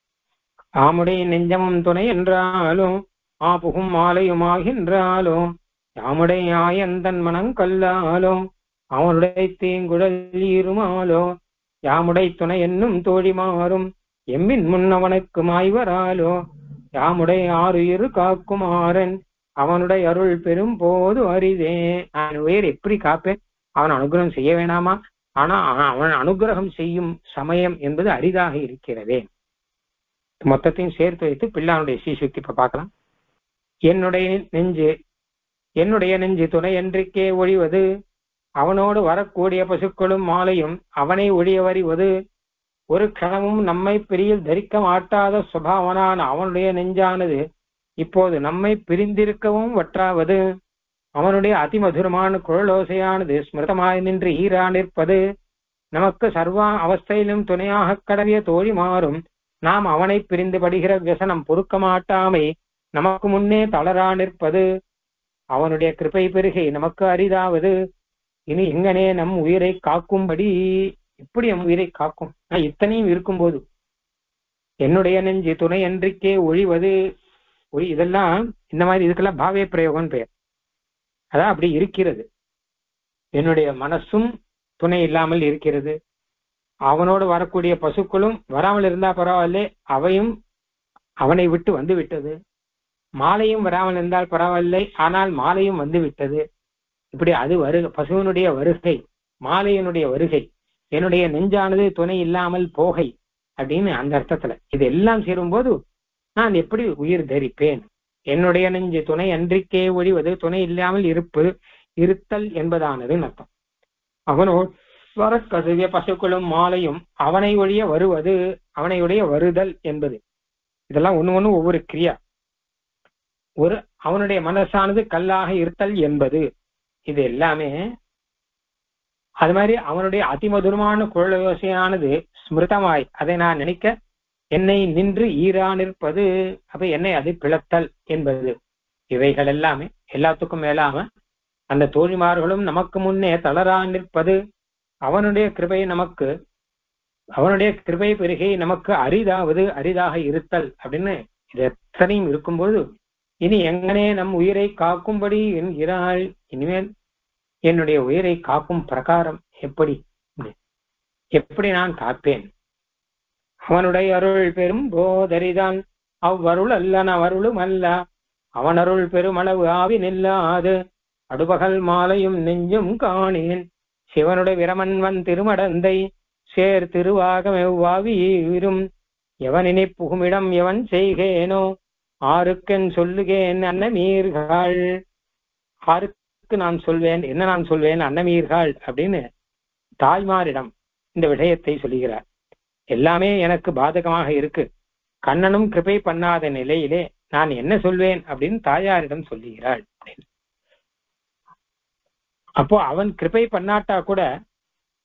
ஆமுடைய நெஞ்சமும் துணை என்றாலும் ஆபுகும் மாலையுமாகின்றாலும் யாமுடைய ஆயந்தன் மனம் கல்லாலோ அவனுடைய தீங்குழல் இருமாலோ யாமுடை துணை என்னும் தோழி மாறும் எம்மின் முன்னவனுக்கு மாய்வராலோ யாமுடைய ஆறுயிரு காக்குமாறன் அவனுடைய அருள் பெரும் போது அரிதே நான் உயிர் எப்படி காப்பேன் அவன் அனுகிரகம் செய்ய வேணாமா ஆனா அவன் அனுகிரகம் செய்யும் சமயம் என்பது அரிதாக இருக்கிறதே மொத்தத்தையும் சேர்த்து வைத்து பிள்ளானுடைய சீசுக்தி இப்ப பார்க்கலாம் என்னுடைய நெஞ்சு என்னுடைய நெஞ்சு துணை என்றிக்கே ஒழிவது அவனோடு வரக்கூடிய பசுக்களும் மாலையும் அவனை ஒழிய வறிவது ஒரு கணமும் நம்மை பிரியில் தரிக்க மாட்டாத சுபாவனான அவனுடைய நெஞ்சானது இப்போது நம்மை பிரிந்திருக்கவும் வற்றாவது அவனுடைய அதிமதுரமான குழலோசையானது ஸ்மிருதமாய் நின்று ஈரா நிற்பது நமக்கு சர்வா அவஸ்தையிலும் துணையாக கடவிய தோழி மாறும் நாம் அவனை பிரிந்து படுகிற வியசனம் பொறுக்க மாட்டாமை நமக்கு முன்னே தளரா நிற்பது அவனுடைய கிருபை பெருகை நமக்கு அரிதாவது இனி எங்கனே நம் உயிரை காக்கும்படி எப்படி நம் உயிரை காக்கும் நான் இத்தனையும் இருக்கும்போது என்னுடைய நெஞ்சு துணை என்றிக்கே ஒழிவது ஒளி இதெல்லாம் இந்த மாதிரி இதுக்கெல்லாம் பாவே பிரயோகம் பெயர் அதான் அப்படி இருக்கிறது என்னுடைய மனசும் துணை இல்லாமல் இருக்கிறது அவனோடு வரக்கூடிய பசுக்களும் வராமல் இருந்தா பரவாயில்ல அவையும் அவனை விட்டு வந்து விட்டது மாலையும் வராமல் இருந்தால் பரவாயில்லை ஆனால் மாலையும் வந்து விட்டது இப்படி அது வருக பசுவனுடைய வருகை மாலையனுடைய வருகை என்னுடைய நெஞ்சானது துணை இல்லாமல் போகை அப்படின்னு அந்த அர்த்தத்துல இது எல்லாம் சேரும்போது நான் எப்படி உயிர் தரிப்பேன் என்னுடைய நெஞ்சு துணை அன்றிக்கே ஒழிவது துணை இல்லாமல் இருப்பு இருத்தல் என்பதானது அர்த்தம் அவனோ வரக்கசுவிய பசுக்களும் மாலையும் அவனை ஒழிய வருவது அவனை ஒழிய வருதல் என்பது இதெல்லாம் ஒண்ணு ஒண்ணு ஒவ்வொரு கிரியா ஒரு அவனுடைய மனசானது கல்லாக இருத்தல் என்பது இது எல்லாமே அது மாதிரி அவனுடைய அதிமதுரமான குழல் யோசையானது ஸ்மிருதமாய் அதை நான் நினைக்க என்னை நின்று ஈரா நிற்பது அப்ப என்னை அது பிளத்தல் என்பது இவைகள் எல்லாமே எல்லாத்துக்கும் மேலாம அந்த தோழிமார்களும் நமக்கு முன்னே தளரா நிற்பது அவனுடைய கிருபை நமக்கு அவனுடைய கிருபை பெருகை நமக்கு அரிதாவது அரிதாக இருத்தல் அப்படின்னு இது எத்தனையும் இருக்கும்போது இனி எங்கனே நம் உயிரை காக்கும்படி என்கிறாள் இனிமேல் என்னுடைய உயிரை காக்கும் பிரகாரம் எப்படி எப்படி நான் காப்பேன் அவனுடைய அருள் பெரும் போதரிதான் அவ்வருள் அல்லன் அவருளும் அல்ல அவன் அருள் பெருமளவு ஆவி நில்லாது அடுபகல் மாலையும் நெஞ்சும் காணேன் சிவனுடைய விரமன்வன் திருமடந்தை சேர் திருவாகம் எவ்வாவியும் எவனினை புகுமிடம் எவன் செய்கேனோ ஆருக்கென் சொல்லுகேன் அன்னமீர்கள் ஆருக்கு நான் சொல்வேன் என்ன நான் சொல்வேன் அன்னமீர்கள் அப்படின்னு தாய்மாரிடம் இந்த விடயத்தை சொல்லுகிறார் எல்லாமே எனக்கு பாதகமாக இருக்கு கண்ணனும் கிருபை பண்ணாத நிலையிலே நான் என்ன சொல்வேன் அப்படின்னு தாயாரிடம் சொல்லுகிறாள் அப்படின்னு. அப்போ அவன் கிருபை பண்ணாட்டா கூட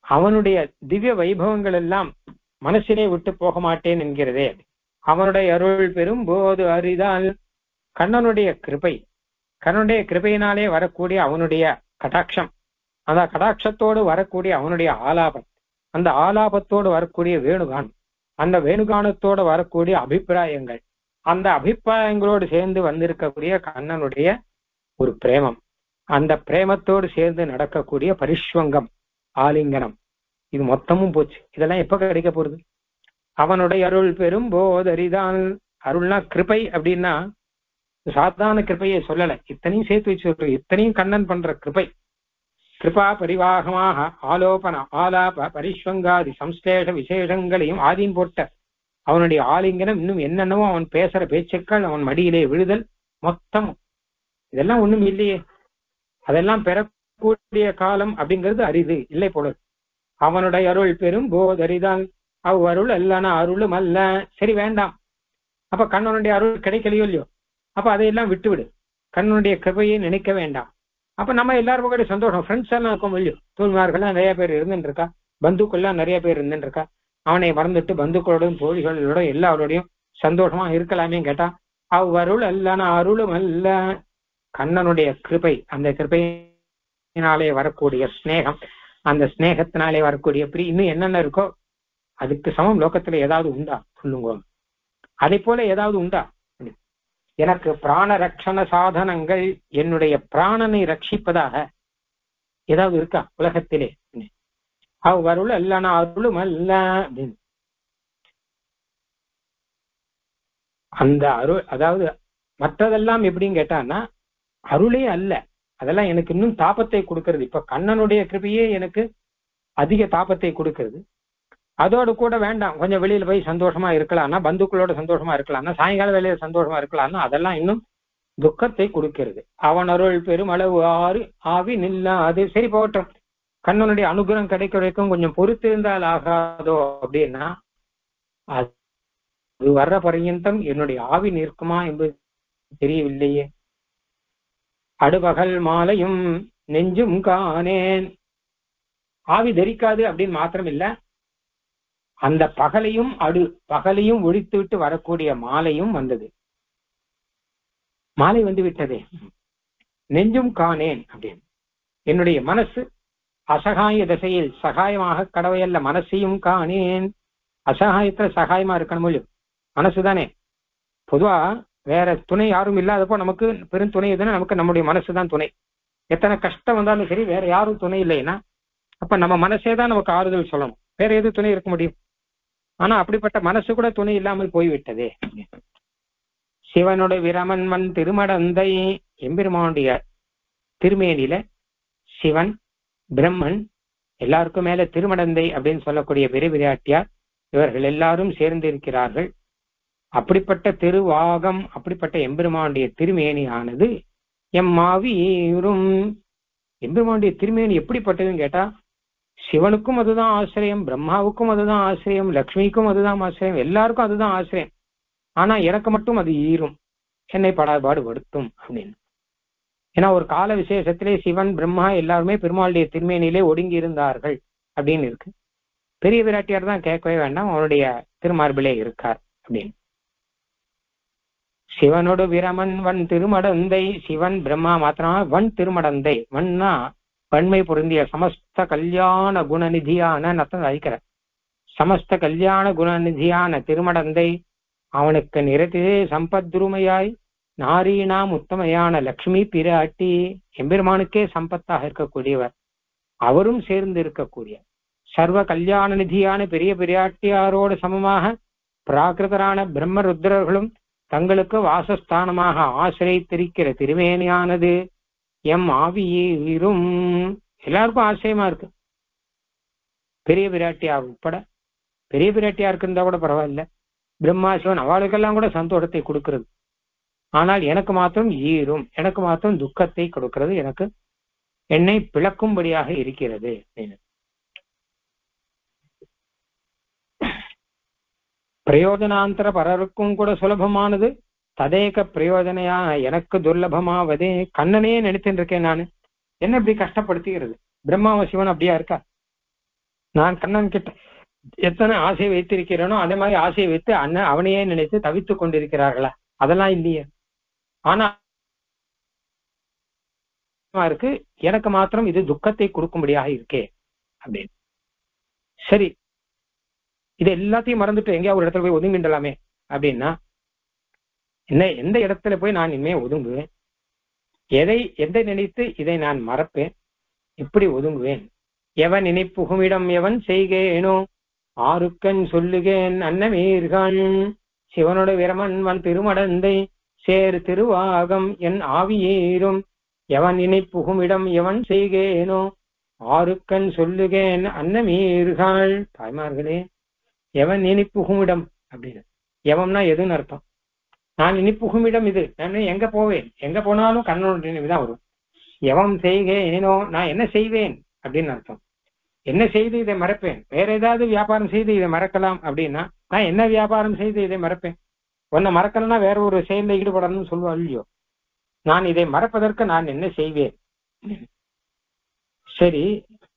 அவனுடைய திவ்ய வைபவங்கள் எல்லாம் மனசிலே விட்டு போக மாட்டேன் என்கிறதே அவனுடைய அருள் பெறும் போது அரிதால் கண்ணனுடைய கிருபை கண்ணனுடைய கிருபையினாலே வரக்கூடிய அவனுடைய கடாட்சம் அந்த கடாட்சத்தோடு வரக்கூடிய அவனுடைய ஆலாபம் அந்த ஆலாபத்தோடு வரக்கூடிய வேணுகான் அந்த வேணுகானத்தோடு வரக்கூடிய அபிப்பிராயங்கள் அந்த அபிப்பிராயங்களோடு சேர்ந்து வந்திருக்கக்கூடிய கண்ணனுடைய ஒரு பிரேமம் அந்த பிரேமத்தோடு சேர்ந்து நடக்கக்கூடிய பரிஷ்வங்கம் ஆலிங்கனம் இது மொத்தமும் போச்சு இதெல்லாம் எப்ப கிடைக்க போறது அவனுடைய அருள் பெரும் போதரிதான் அருள்னா கிருபை அப்படின்னா சாதாரண கிருபையை சொல்லல இத்தனையும் சேர்த்து வச்சு இத்தனையும் கண்ணன் பண்ற கிருபை கிருபா பரிவாகமாக ஆலோபன ஆலாப பரிஷ்வங்காதி சம்ஸ்லேஷ விசேஷங்களையும் ஆதியும் போட்ட அவனுடைய ஆலிங்கனம் இன்னும் என்னென்னவோ அவன் பேசுற பேச்சுக்கள் அவன் மடியிலே விழுதல் மொத்தம் இதெல்லாம் ஒண்ணும் இல்லையே அதெல்லாம் பெறக்கூடிய காலம் அப்படிங்கிறது அரிது இல்லை போல அவனுடைய அருள் பெரும் போதரிதான் அவ் அருள் அல்லனா அருளும் அல்ல சரி வேண்டாம் அப்ப கண்ணனுடைய அருள் கிடைக்கலையோ இல்லையோ அப்ப அதையெல்லாம் விட்டுவிடு கண்ணனுடைய கிருபையை நினைக்க வேண்டாம் அப்ப நம்ம எல்லாரும் கூட சந்தோஷம் ஃப்ரெண்ட்ஸ் எல்லாம் இருக்கும் இல்லையோ தூய்மார்கள்லாம் நிறைய பேர் இருந்துட்டு இருக்கா பந்துக்கள்லாம் நிறைய பேர் இருந்துட்டு இருக்கா அவனை மறந்துட்டு பந்துக்களோடும் தோழிகளோட எல்லாரோடையும் சந்தோஷமா இருக்கலாமே கேட்டா அவ்வருள் அல்லன அருளும் அல்ல கண்ணனுடைய கிருபை அந்த கிருபையினாலே வரக்கூடிய ஸ்நேகம் அந்த ஸ்நேகத்தினாலே வரக்கூடிய பிரி இன்னும் என்னென்ன இருக்கோ அதுக்கு சமம் லோகத்துல ஏதாவது உண்டா சொல்லுங்க அதை போல ஏதாவது உண்டா எனக்கு பிராண ரட்சண சாதனங்கள் என்னுடைய பிராணனை ரட்சிப்பதாக ஏதாவது இருக்கா உலகத்திலே அவ்வருள் அல்லனா அருளும் அல்ல அப்படின்னு அந்த அருள் அதாவது மற்றதெல்லாம் எப்படின்னு கேட்டான்னா அருளே அல்ல அதெல்லாம் எனக்கு இன்னும் தாபத்தை கொடுக்கிறது இப்ப கண்ணனுடைய கிருபையே எனக்கு அதிக தாபத்தை கொடுக்கிறது அதோடு கூட வேண்டாம் கொஞ்சம் வெளியில போய் சந்தோஷமா இருக்கலாம்னா பந்துக்களோட சந்தோஷமா இருக்கலாம்னா சாயங்கால வேலையில சந்தோஷமா இருக்கலாம்னா அதெல்லாம் இன்னும் துக்கத்தை கொடுக்கிறது அவன் அருள் பெருமளவு ஆறு ஆவி நில்லா அது சரி போகட்டும் கண்ணனுடைய அனுகிரகம் கிடைக்க வரைக்கும் கொஞ்சம் பொறுத்து இருந்தால் ஆகாதோ அப்படின்னா அது வர்ற பர்யந்தம் என்னுடைய ஆவி நிற்குமா என்பது தெரியவில்லையே அடுபகல் மாலையும் நெஞ்சும் காணேன் ஆவி தரிக்காது அப்படின்னு மாத்திரம் இல்ல அந்த பகலையும் அடு பகலையும் ஒழித்து விட்டு வரக்கூடிய மாலையும் வந்தது மாலை வந்து விட்டதே நெஞ்சும் காணேன் அப்படின்னு என்னுடைய மனசு அசகாய திசையில் சகாயமாக கடவையல்ல மனசையும் காணேன் அசகாயத்துல சகாயமா இருக்கணும் இல்லையோ மனசுதானே பொதுவா வேற துணை யாரும் இல்லாதப்போ நமக்கு பெரும் துணை எதுனா நமக்கு நம்முடைய மனசு தான் துணை எத்தனை கஷ்டம் வந்தாலும் சரி வேற யாரும் துணை இல்லைன்னா அப்ப நம்ம மனசே தான் நமக்கு ஆறுதல் சொல்லணும் வேற எது துணை இருக்க முடியும் ஆனா அப்படிப்பட்ட மனசு கூட துணை இல்லாமல் போய்விட்டதே சிவனோட விரமன்மன் திருமடந்தை எம்பெருமானுடைய திருமேனில சிவன் பிரம்மன் எல்லாருக்கும் மேல திருமடந்தை அப்படின்னு சொல்லக்கூடிய பெரிய விளையாட்டியார் இவர்கள் எல்லாரும் சேர்ந்து இருக்கிறார்கள் அப்படிப்பட்ட திருவாகம் அப்படிப்பட்ட எம்பெருமானுடைய திருமேனி ஆனது எம்மாவீரும் எம்பெருமானுடைய திருமேனி எப்படிப்பட்டதுன்னு கேட்டா சிவனுக்கும் அதுதான் ஆசிரியம் பிரம்மாவுக்கும் அதுதான் ஆசிரியம் லக்ஷ்மிக்கும் அதுதான் ஆசிரியம் எல்லாருக்கும் அதுதான் ஆசிரியம் ஆனா எனக்கு மட்டும் அது ஈரும் என்னை படாபாடு படுத்தும் அப்படின்னு ஏன்னா ஒரு கால விசேஷத்திலே சிவன் பிரம்மா எல்லாருமே பெருமாளுடைய திருமேனியிலே ஒடுங்கி இருந்தார்கள் அப்படின்னு இருக்கு பெரிய விராட்டியார் தான் கேட்கவே வேண்டாம் அவனுடைய திருமார்பிலே இருக்கார் அப்படின்னு சிவனோடு விரமன் வன் திருமடந்தை சிவன் பிரம்மா மாத்திரமா வன் திருமடந்தை வன்னா வன்மை பொருந்திய சமஸ்த கல்யாண குணநிதியான நத்தம் அழிக்கிற சமஸ்த கல்யாண குணநிதியான திருமடந்தை அவனுக்கு நிறத்திலே சம்பத்ருமையாய் நாரீனாம் உத்தமையான லக்ஷ்மி பிராட்டி எம்பெருமானுக்கே சம்பத்தாக இருக்கக்கூடியவர் அவரும் சேர்ந்து இருக்கக்கூடிய சர்வ கல்யாண நிதியான பெரிய பிராட்டியாரோடு சமமாக பிராகிருதரான பிரம்ம ருத்ரர்களும் தங்களுக்கு வாசஸ்தானமாக ஆசிரியத்திருக்கிற திருமேனியானது எம் ஆவியீரும் எல்லாருக்கும் ஆசையமா இருக்கு பெரிய பிராட்டியார் உட்பட பெரிய பிராட்டியாருக்கு இருந்தா கூட பரவாயில்ல பிரம்மா சிவன் அவளுக்கெல்லாம் கூட சந்தோஷத்தை கொடுக்கிறது ஆனால் எனக்கு மாத்திரம் ஈரும் எனக்கு மாத்திரம் துக்கத்தை கொடுக்கிறது எனக்கு என்னை பிளக்கும்படியாக இருக்கிறது பிரயோஜனாந்தர பரருக்கும் கூட சுலபமானது ததேக பிரயோஜனையா எனக்கு துர்லபமாவதே கண்ணனே நினைத்துட்டு இருக்கேன் நானு என்ன இப்படி கஷ்டப்படுத்துகிறது பிரம்மாவ சிவன் அப்படியா இருக்கா நான் கண்ணன் கிட்ட எத்தனை ஆசை வைத்திருக்கிறேனோ அதே மாதிரி ஆசையை வைத்து அண்ணன் அவனையே நினைத்து தவித்துக் கொண்டிருக்கிறார்களா அதெல்லாம் இல்லையே ஆனா இருக்கு எனக்கு மாத்திரம் இது துக்கத்தை கொடுக்கும்படியாக இருக்கே அப்படின்னு சரி இது எல்லாத்தையும் மறந்துட்டு எங்கேயா ஒரு இடத்துல போய் ஒதுங்கிடலாமே அப்படின்னா என்ன எந்த இடத்துல போய் நான் இனிமே ஒதுங்குவேன் எதை எதை நினைத்து இதை நான் மறப்பேன் எப்படி ஒதுங்குவேன் எவன் நினைப்புகுமிடம் எவன் செய்கேனோ ஆருக்கன் சொல்லுகேன் அன்னமீர்கள் சிவனோட விரமன் வன் திருமடந்தை சேர் திருவாகம் என் ஆவியேறும் எவன் நினைப்புகுமிடம் எவன் செய்கேனோ ஆருக்கன் சொல்லுகேன் அன்னமீர்கள் தாய்மார்களே எவன் நினைப்புகுமிடம் அப்படின்னு எவம்னா எதுன்னு அர்த்தம் நான் இனிப்புகுமிடம் இது நான் எங்க போவேன் எங்க போனாலும் கண்ணனோட நினைவுதான் வரும் எவன் செய்கேனோ நான் என்ன செய்வேன் அப்படின்னு அர்த்தம் என்ன செய்து இதை மறப்பேன் வேற ஏதாவது வியாபாரம் செய்து இதை மறக்கலாம் அப்படின்னா நான் என்ன வியாபாரம் செய்து இதை மறப்பேன் உன்னை மறக்கலன்னா வேற ஒரு செயல்ல ஈடுபடணும்னு சொல்லுவா இல்லையோ நான் இதை மறப்பதற்கு நான் என்ன செய்வேன் சரி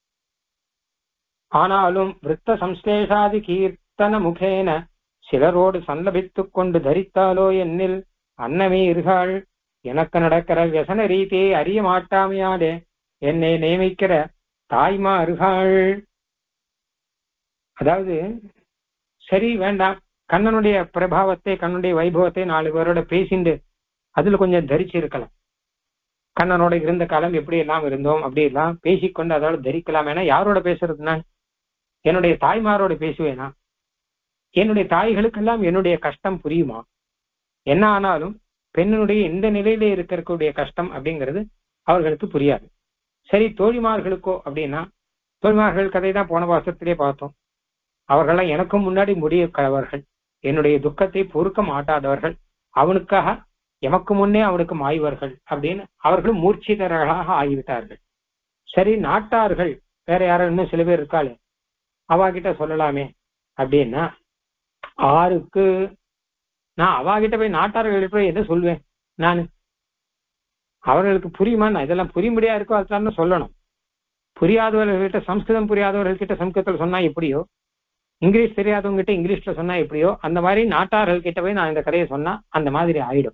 ஆனாலும் விருத்த சம்ஸ்லேஷாதி கீர்த்தன முகேன சிலரோடு சல்லபித்துக் கொண்டு தரித்தாலோ என்னில் அன்னமே இருகாள் எனக்கு நடக்கிற வியசன ரீதியை அறிய மாட்டாமையாதே என்னை நியமிக்கிற தாய்மா அருகாள் அதாவது சரி வேண்டாம் கண்ணனுடைய பிரபாவத்தை கண்ணனுடைய வைபவத்தை நாலு பேரோட பேசிண்டு அதுல கொஞ்சம் தரிச்சு இருக்கலாம் கண்ணனோட இருந்த காலம் எப்படி எல்லாம் இருந்தோம் அப்படி எல்லாம் பேசிக்கொண்டு அதோட தரிக்கலாம் ஏன்னா யாரோட பேசுறது நான் என்னுடைய தாய்மாரோட பேசுவேனா என்னுடைய தாய்களுக்கெல்லாம் என்னுடைய கஷ்டம் புரியுமா என்ன ஆனாலும் பெண்ணுடைய இந்த நிலையில இருக்கக்கூடிய கஷ்டம் அப்படிங்கிறது அவர்களுக்கு புரியாது சரி தோழிமார்களுக்கோ அப்படின்னா தோழிமார்கள் கதை தான் போன வாசத்திலே பார்த்தோம் அவர்கள்லாம் எனக்கும் முன்னாடி முடிய கலவர்கள் என்னுடைய துக்கத்தை பொறுக்க மாட்டாதவர்கள் அவனுக்காக எமக்கு முன்னே அவனுக்கு மாய்வர்கள் அப்படின்னு அவர்களும் மூர்ச்சிதர்களாக ஆகிவிட்டார்கள் சரி நாட்டார்கள் வேற யாரும் இன்னும் சில பேர் இருக்காளே அவாகிட்ட சொல்லலாமே அப்படின்னா ஆருக்கு நான் அவாகிட்ட போய் நாட்டார்கள் போய் என்ன சொல்வேன் நான் அவர்களுக்கு புரியுமா நான் இதெல்லாம் புரியும்படியா இருக்கோ அதுதான் சொல்லணும் புரியாதவர்கள்கிட்ட சம்ஸ்கிருதம் புரியாதவர்கள்கிட்ட சம்ஸ்கிருதத்தில் சொன்னா எப்படியோ இங்கிலீஷ் தெரியாதவங்க கிட்ட இங்கிலீஷ்ல சொன்னா எப்படியோ அந்த மாதிரி நாட்டார்கள் கிட்ட போய் நான் இந்த கதையை சொன்னா அந்த மாதிரி ஆயிடும்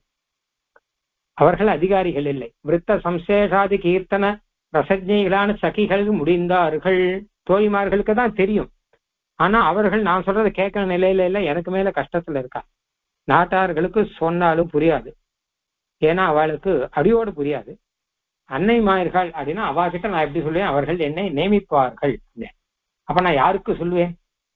அவர்கள் அதிகாரிகள் இல்லை விருத்த சம்சேஷாதி கீர்த்தன ரசஜைகளான சகிகள் முடிந்தார்கள் தோழிமார்களுக்கு தான் தெரியும் ஆனா அவர்கள் நான் சொல்றதை கேட்கிற நிலையில இல்ல எனக்கு மேல கஷ்டத்துல இருக்கா நாட்டார்களுக்கு சொன்னாலும் புரியாது ஏன்னா அவளுக்கு அடியோடு புரியாது அன்னை மாயர்கள் அப்படின்னா அவகிட்ட நான் எப்படி சொல்லுவேன் அவர்கள் என்னை நியமிப்பார்கள் அப்ப நான் யாருக்கு சொல்லுவேன்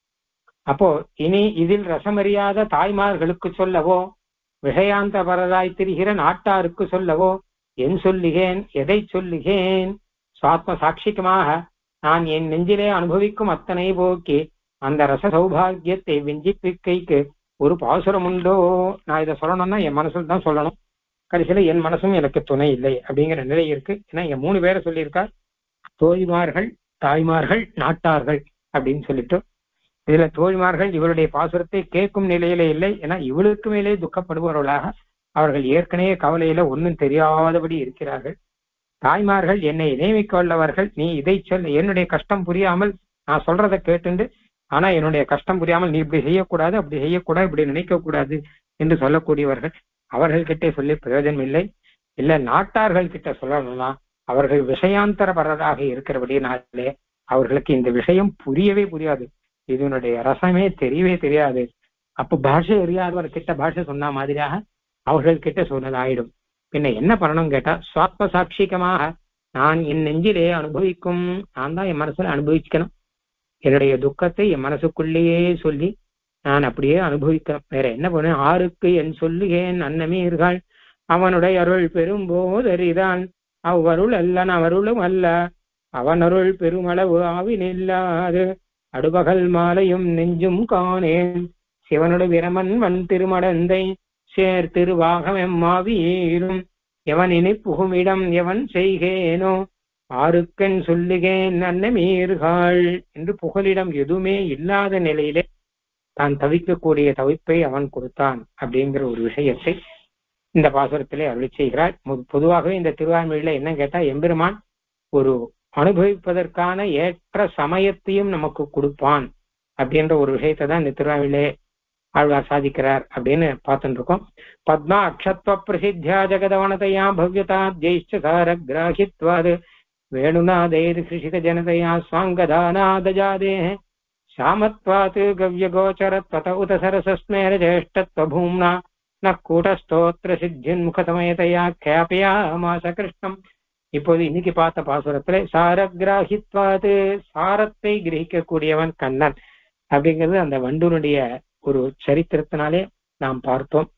அப்போ இனி இதில் ரசமறியாத தாய்மார்களுக்கு சொல்லவோ விஷயாந்த பரதாய் திரிகிற நாட்டாருக்கு சொல்லவோ என் சொல்லுகேன் எதை சொல்லுகேன் சுவாத்ம சாட்சிகமாக நான் என் நெஞ்சிலே அனுபவிக்கும் அத்தனை போக்கி அந்த ரச சௌபாகியத்தை விஞ்சிப்பிக்கைக்கு ஒரு பாசுரம் உண்டோ நான் இதை சொல்லணும்னா என் மனசுல தான் சொல்லணும் கடைசியில என் மனசும் எனக்கு துணை இல்லை அப்படிங்கிற நிலை இருக்கு ஏன்னா என் மூணு பேரை சொல்லியிருக்கார் தோழிமார்கள் தாய்மார்கள் நாட்டார்கள் அப்படின்னு சொல்லிட்டு இதுல தோழிமார்கள் இவருடைய பாசுரத்தை கேட்கும் நிலையில இல்லை ஏன்னா இவளுக்கு மேலே துக்கப்படுபவர்களாக அவர்கள் ஏற்கனவே கவலையில ஒன்றும் தெரியாதபடி இருக்கிறார்கள் தாய்மார்கள் என்னை நியமிக்க வல்லவர்கள் நீ இதை சொல் என்னுடைய கஷ்டம் புரியாமல் நான் சொல்றதை கேட்டுண்டு ஆனா என்னுடைய கஷ்டம் புரியாமல் நீ இப்படி செய்யக்கூடாது அப்படி செய்யக்கூடாது இப்படி நினைக்க கூடாது என்று சொல்லக்கூடியவர்கள் அவர்கள்கிட்ட சொல்லி பிரயோஜனம் இல்லை இல்ல நாட்டார்கள் கிட்ட சொல்லணும்னா அவர்கள் விஷயாந்தரபரராக இருக்கிறபடினாலே அவர்களுக்கு இந்த விஷயம் புரியவே புரியாது இதனுடைய ரசமே தெரியவே தெரியாது அப்ப பாஷை அறியாதவர் கிட்ட பாஷை சொன்ன மாதிரியாக அவர்கள் கிட்ட சொன்னது ஆயிடும் பின்ன என்ன பண்ணணும் கேட்டா சுவாத்ம சாட்சிகமாக நான் என் நெஞ்சிலே அனுபவிக்கும் நான் தான் என் மனசுல அனுபவிக்கணும் என்னுடைய துக்கத்தை என் மனசுக்குள்ளேயே சொல்லி நான் அப்படியே அனுபவிக்கிறேன் வேற என்ன பண்ணுவேன் ஆருக்கு என் சொல்லுகேன் அன்னமே இருகாள் அவனுடைய அருள் பெரும்போதறிதான் அவ்வருள் அல்லன் அவருளும் அல்ல அவன் அருள் பெருமளவு ஆவினில்லாது அடுபகல் மாலையும் நெஞ்சும் காணேன் சிவனுடைய விரமன் வன் திருமடந்தை சேர் திருவாகம் எம்மாவியேறும் எவன் இனி புகுமிடம் எவன் செய்கேனோ ஆருக்கன் சொல்லுகேன் அன்னமீர்காள் என்று புகலிடம் எதுவுமே இல்லாத நிலையிலே தான் தவிக்கக்கூடிய தவிப்பை அவன் கொடுத்தான் அப்படிங்கிற ஒரு விஷயத்தை இந்த பாசுரத்திலே அருளி செய்கிறார் பொதுவாகவே இந்த திருவாய்மொழியில என்ன கேட்டா எம்பெருமான் ஒரு அனுபவிப்பதற்கான ஏற்ற சமயத்தையும் நமக்கு கொடுப்பான் அப்படின்ற ஒரு விஷயத்தை தான் இந்த திருவாவிலே ஆழ்வார் சாதிக்கிறார் அப்படின்னு பார்த்துட்டு இருக்கோம் பத்மா அக்ஷத்வ பிரசித்தியா ஜெகதவனதையா பவ்யதா ஜெயிஷ்ட சார கிராஹித்வாது வேணுநாதைர் கிருஷித ஜனதையா ஸ்வாங்கதானாதஜாதே சாமத்வாத் கவ்யகோச்சரத்வத உத சரசஸ்மேர ஜேஷ்டத்வபூம்னா ந கூட்டஸ்தோத்திர சித்தின் முகதமயதையா கேபயாமாச கிருஷ்ணம் இப்போது இன்னைக்கு பார்த்த பாசுரத்துல சாரகிராகித்வாது சாரத்தை கிரகிக்கக்கூடியவன் கண்ணன் அப்படிங்கிறது அந்த வண்டுனுடைய ஒரு சரித்திரத்தினாலே நாம் பார்த்தோம்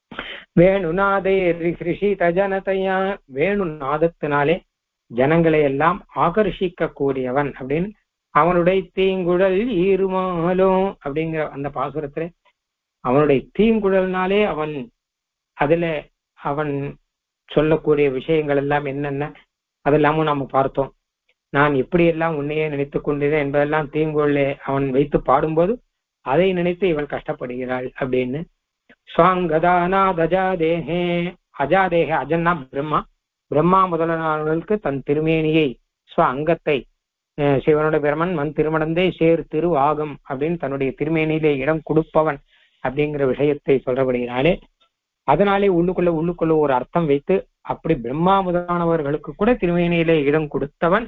வேணுநாதே ரிஷித ஜனதையா வேணு நாதத்தினாலே ஜனங்களை எல்லாம் ஆகர்ஷிக்க கூடியவன் அப்படின்னு அவனுடைய தீங்குழல் ஈருமாலும் அப்படிங்கிற அந்த பாசுரத்துல அவனுடைய தீங்குழல்னாலே அவன் அதுல அவன் சொல்லக்கூடிய விஷயங்கள் எல்லாம் என்னென்ன அதெல்லாமும் நாம பார்த்தோம் நான் எப்படியெல்லாம் உன்னையே நினைத்துக் கொண்டேன் என்பதெல்லாம் தீங்குழலே அவன் வைத்து பாடும்போது அதை நினைத்து இவள் கஷ்டப்படுகிறாள் அப்படின்னு சுவாங்கதானாத் அஜாதேஹே அஜாதேஹே அஜன்னா பிரம்மா பிரம்மா முதலானவர்களுக்கு தன் திருமேனியை ஸ்வ அங்கத்தை அஹ் சிவனோட பிரமன் மண் திருமணந்தே சேர் திரு ஆகம் அப்படின்னு தன்னுடைய திருமேனியிலே இடம் கொடுப்பவன் அப்படிங்கிற விஷயத்தை சொல்றபடினாலே அதனாலே உள்ளுக்குள்ள உள்ளுக்குள்ள ஒரு அர்த்தம் வைத்து அப்படி பிரம்மா முதலானவர்களுக்கு கூட திருமேனியிலே இடம் கொடுத்தவன்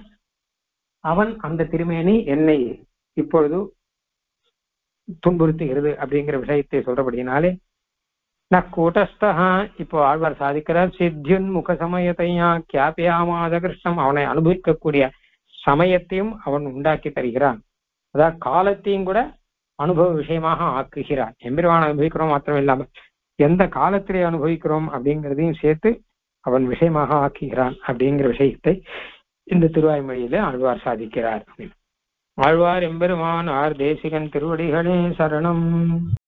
அவன் அந்த திருமேனி என்னை இப்பொழுது துன்புறுத்துகிறது அப்படிங்கிற விஷயத்தை சொல்றபடினாலே ந கூட்டஸ்தா இப்போ ஆழ்வார் சாதிக்கிறார் சித்தியுன் முக சமயத்தையா கியாபியாமாத கிருஷ்ணம் அவனை அனுபவிக்கக்கூடிய சமயத்தையும் அவன் உண்டாக்கி தருகிறான் அதாவது காலத்தையும் கூட அனுபவ விஷயமாக ஆக்குகிறான் எம்பெருவான் அனுபவிக்கிறோம் மாத்திரம் இல்லாம எந்த காலத்திலே அனுபவிக்கிறோம் அப்படிங்கிறதையும் சேர்த்து அவன் விஷயமாக ஆக்குகிறான் அப்படிங்கிற விஷயத்தை இந்த திருவாய்மொழியில ஆழ்வார் சாதிக்கிறார் ஆழ்வார் எம்பெருமான் ஆர் தேசிகன் திருவடிகளே சரணம்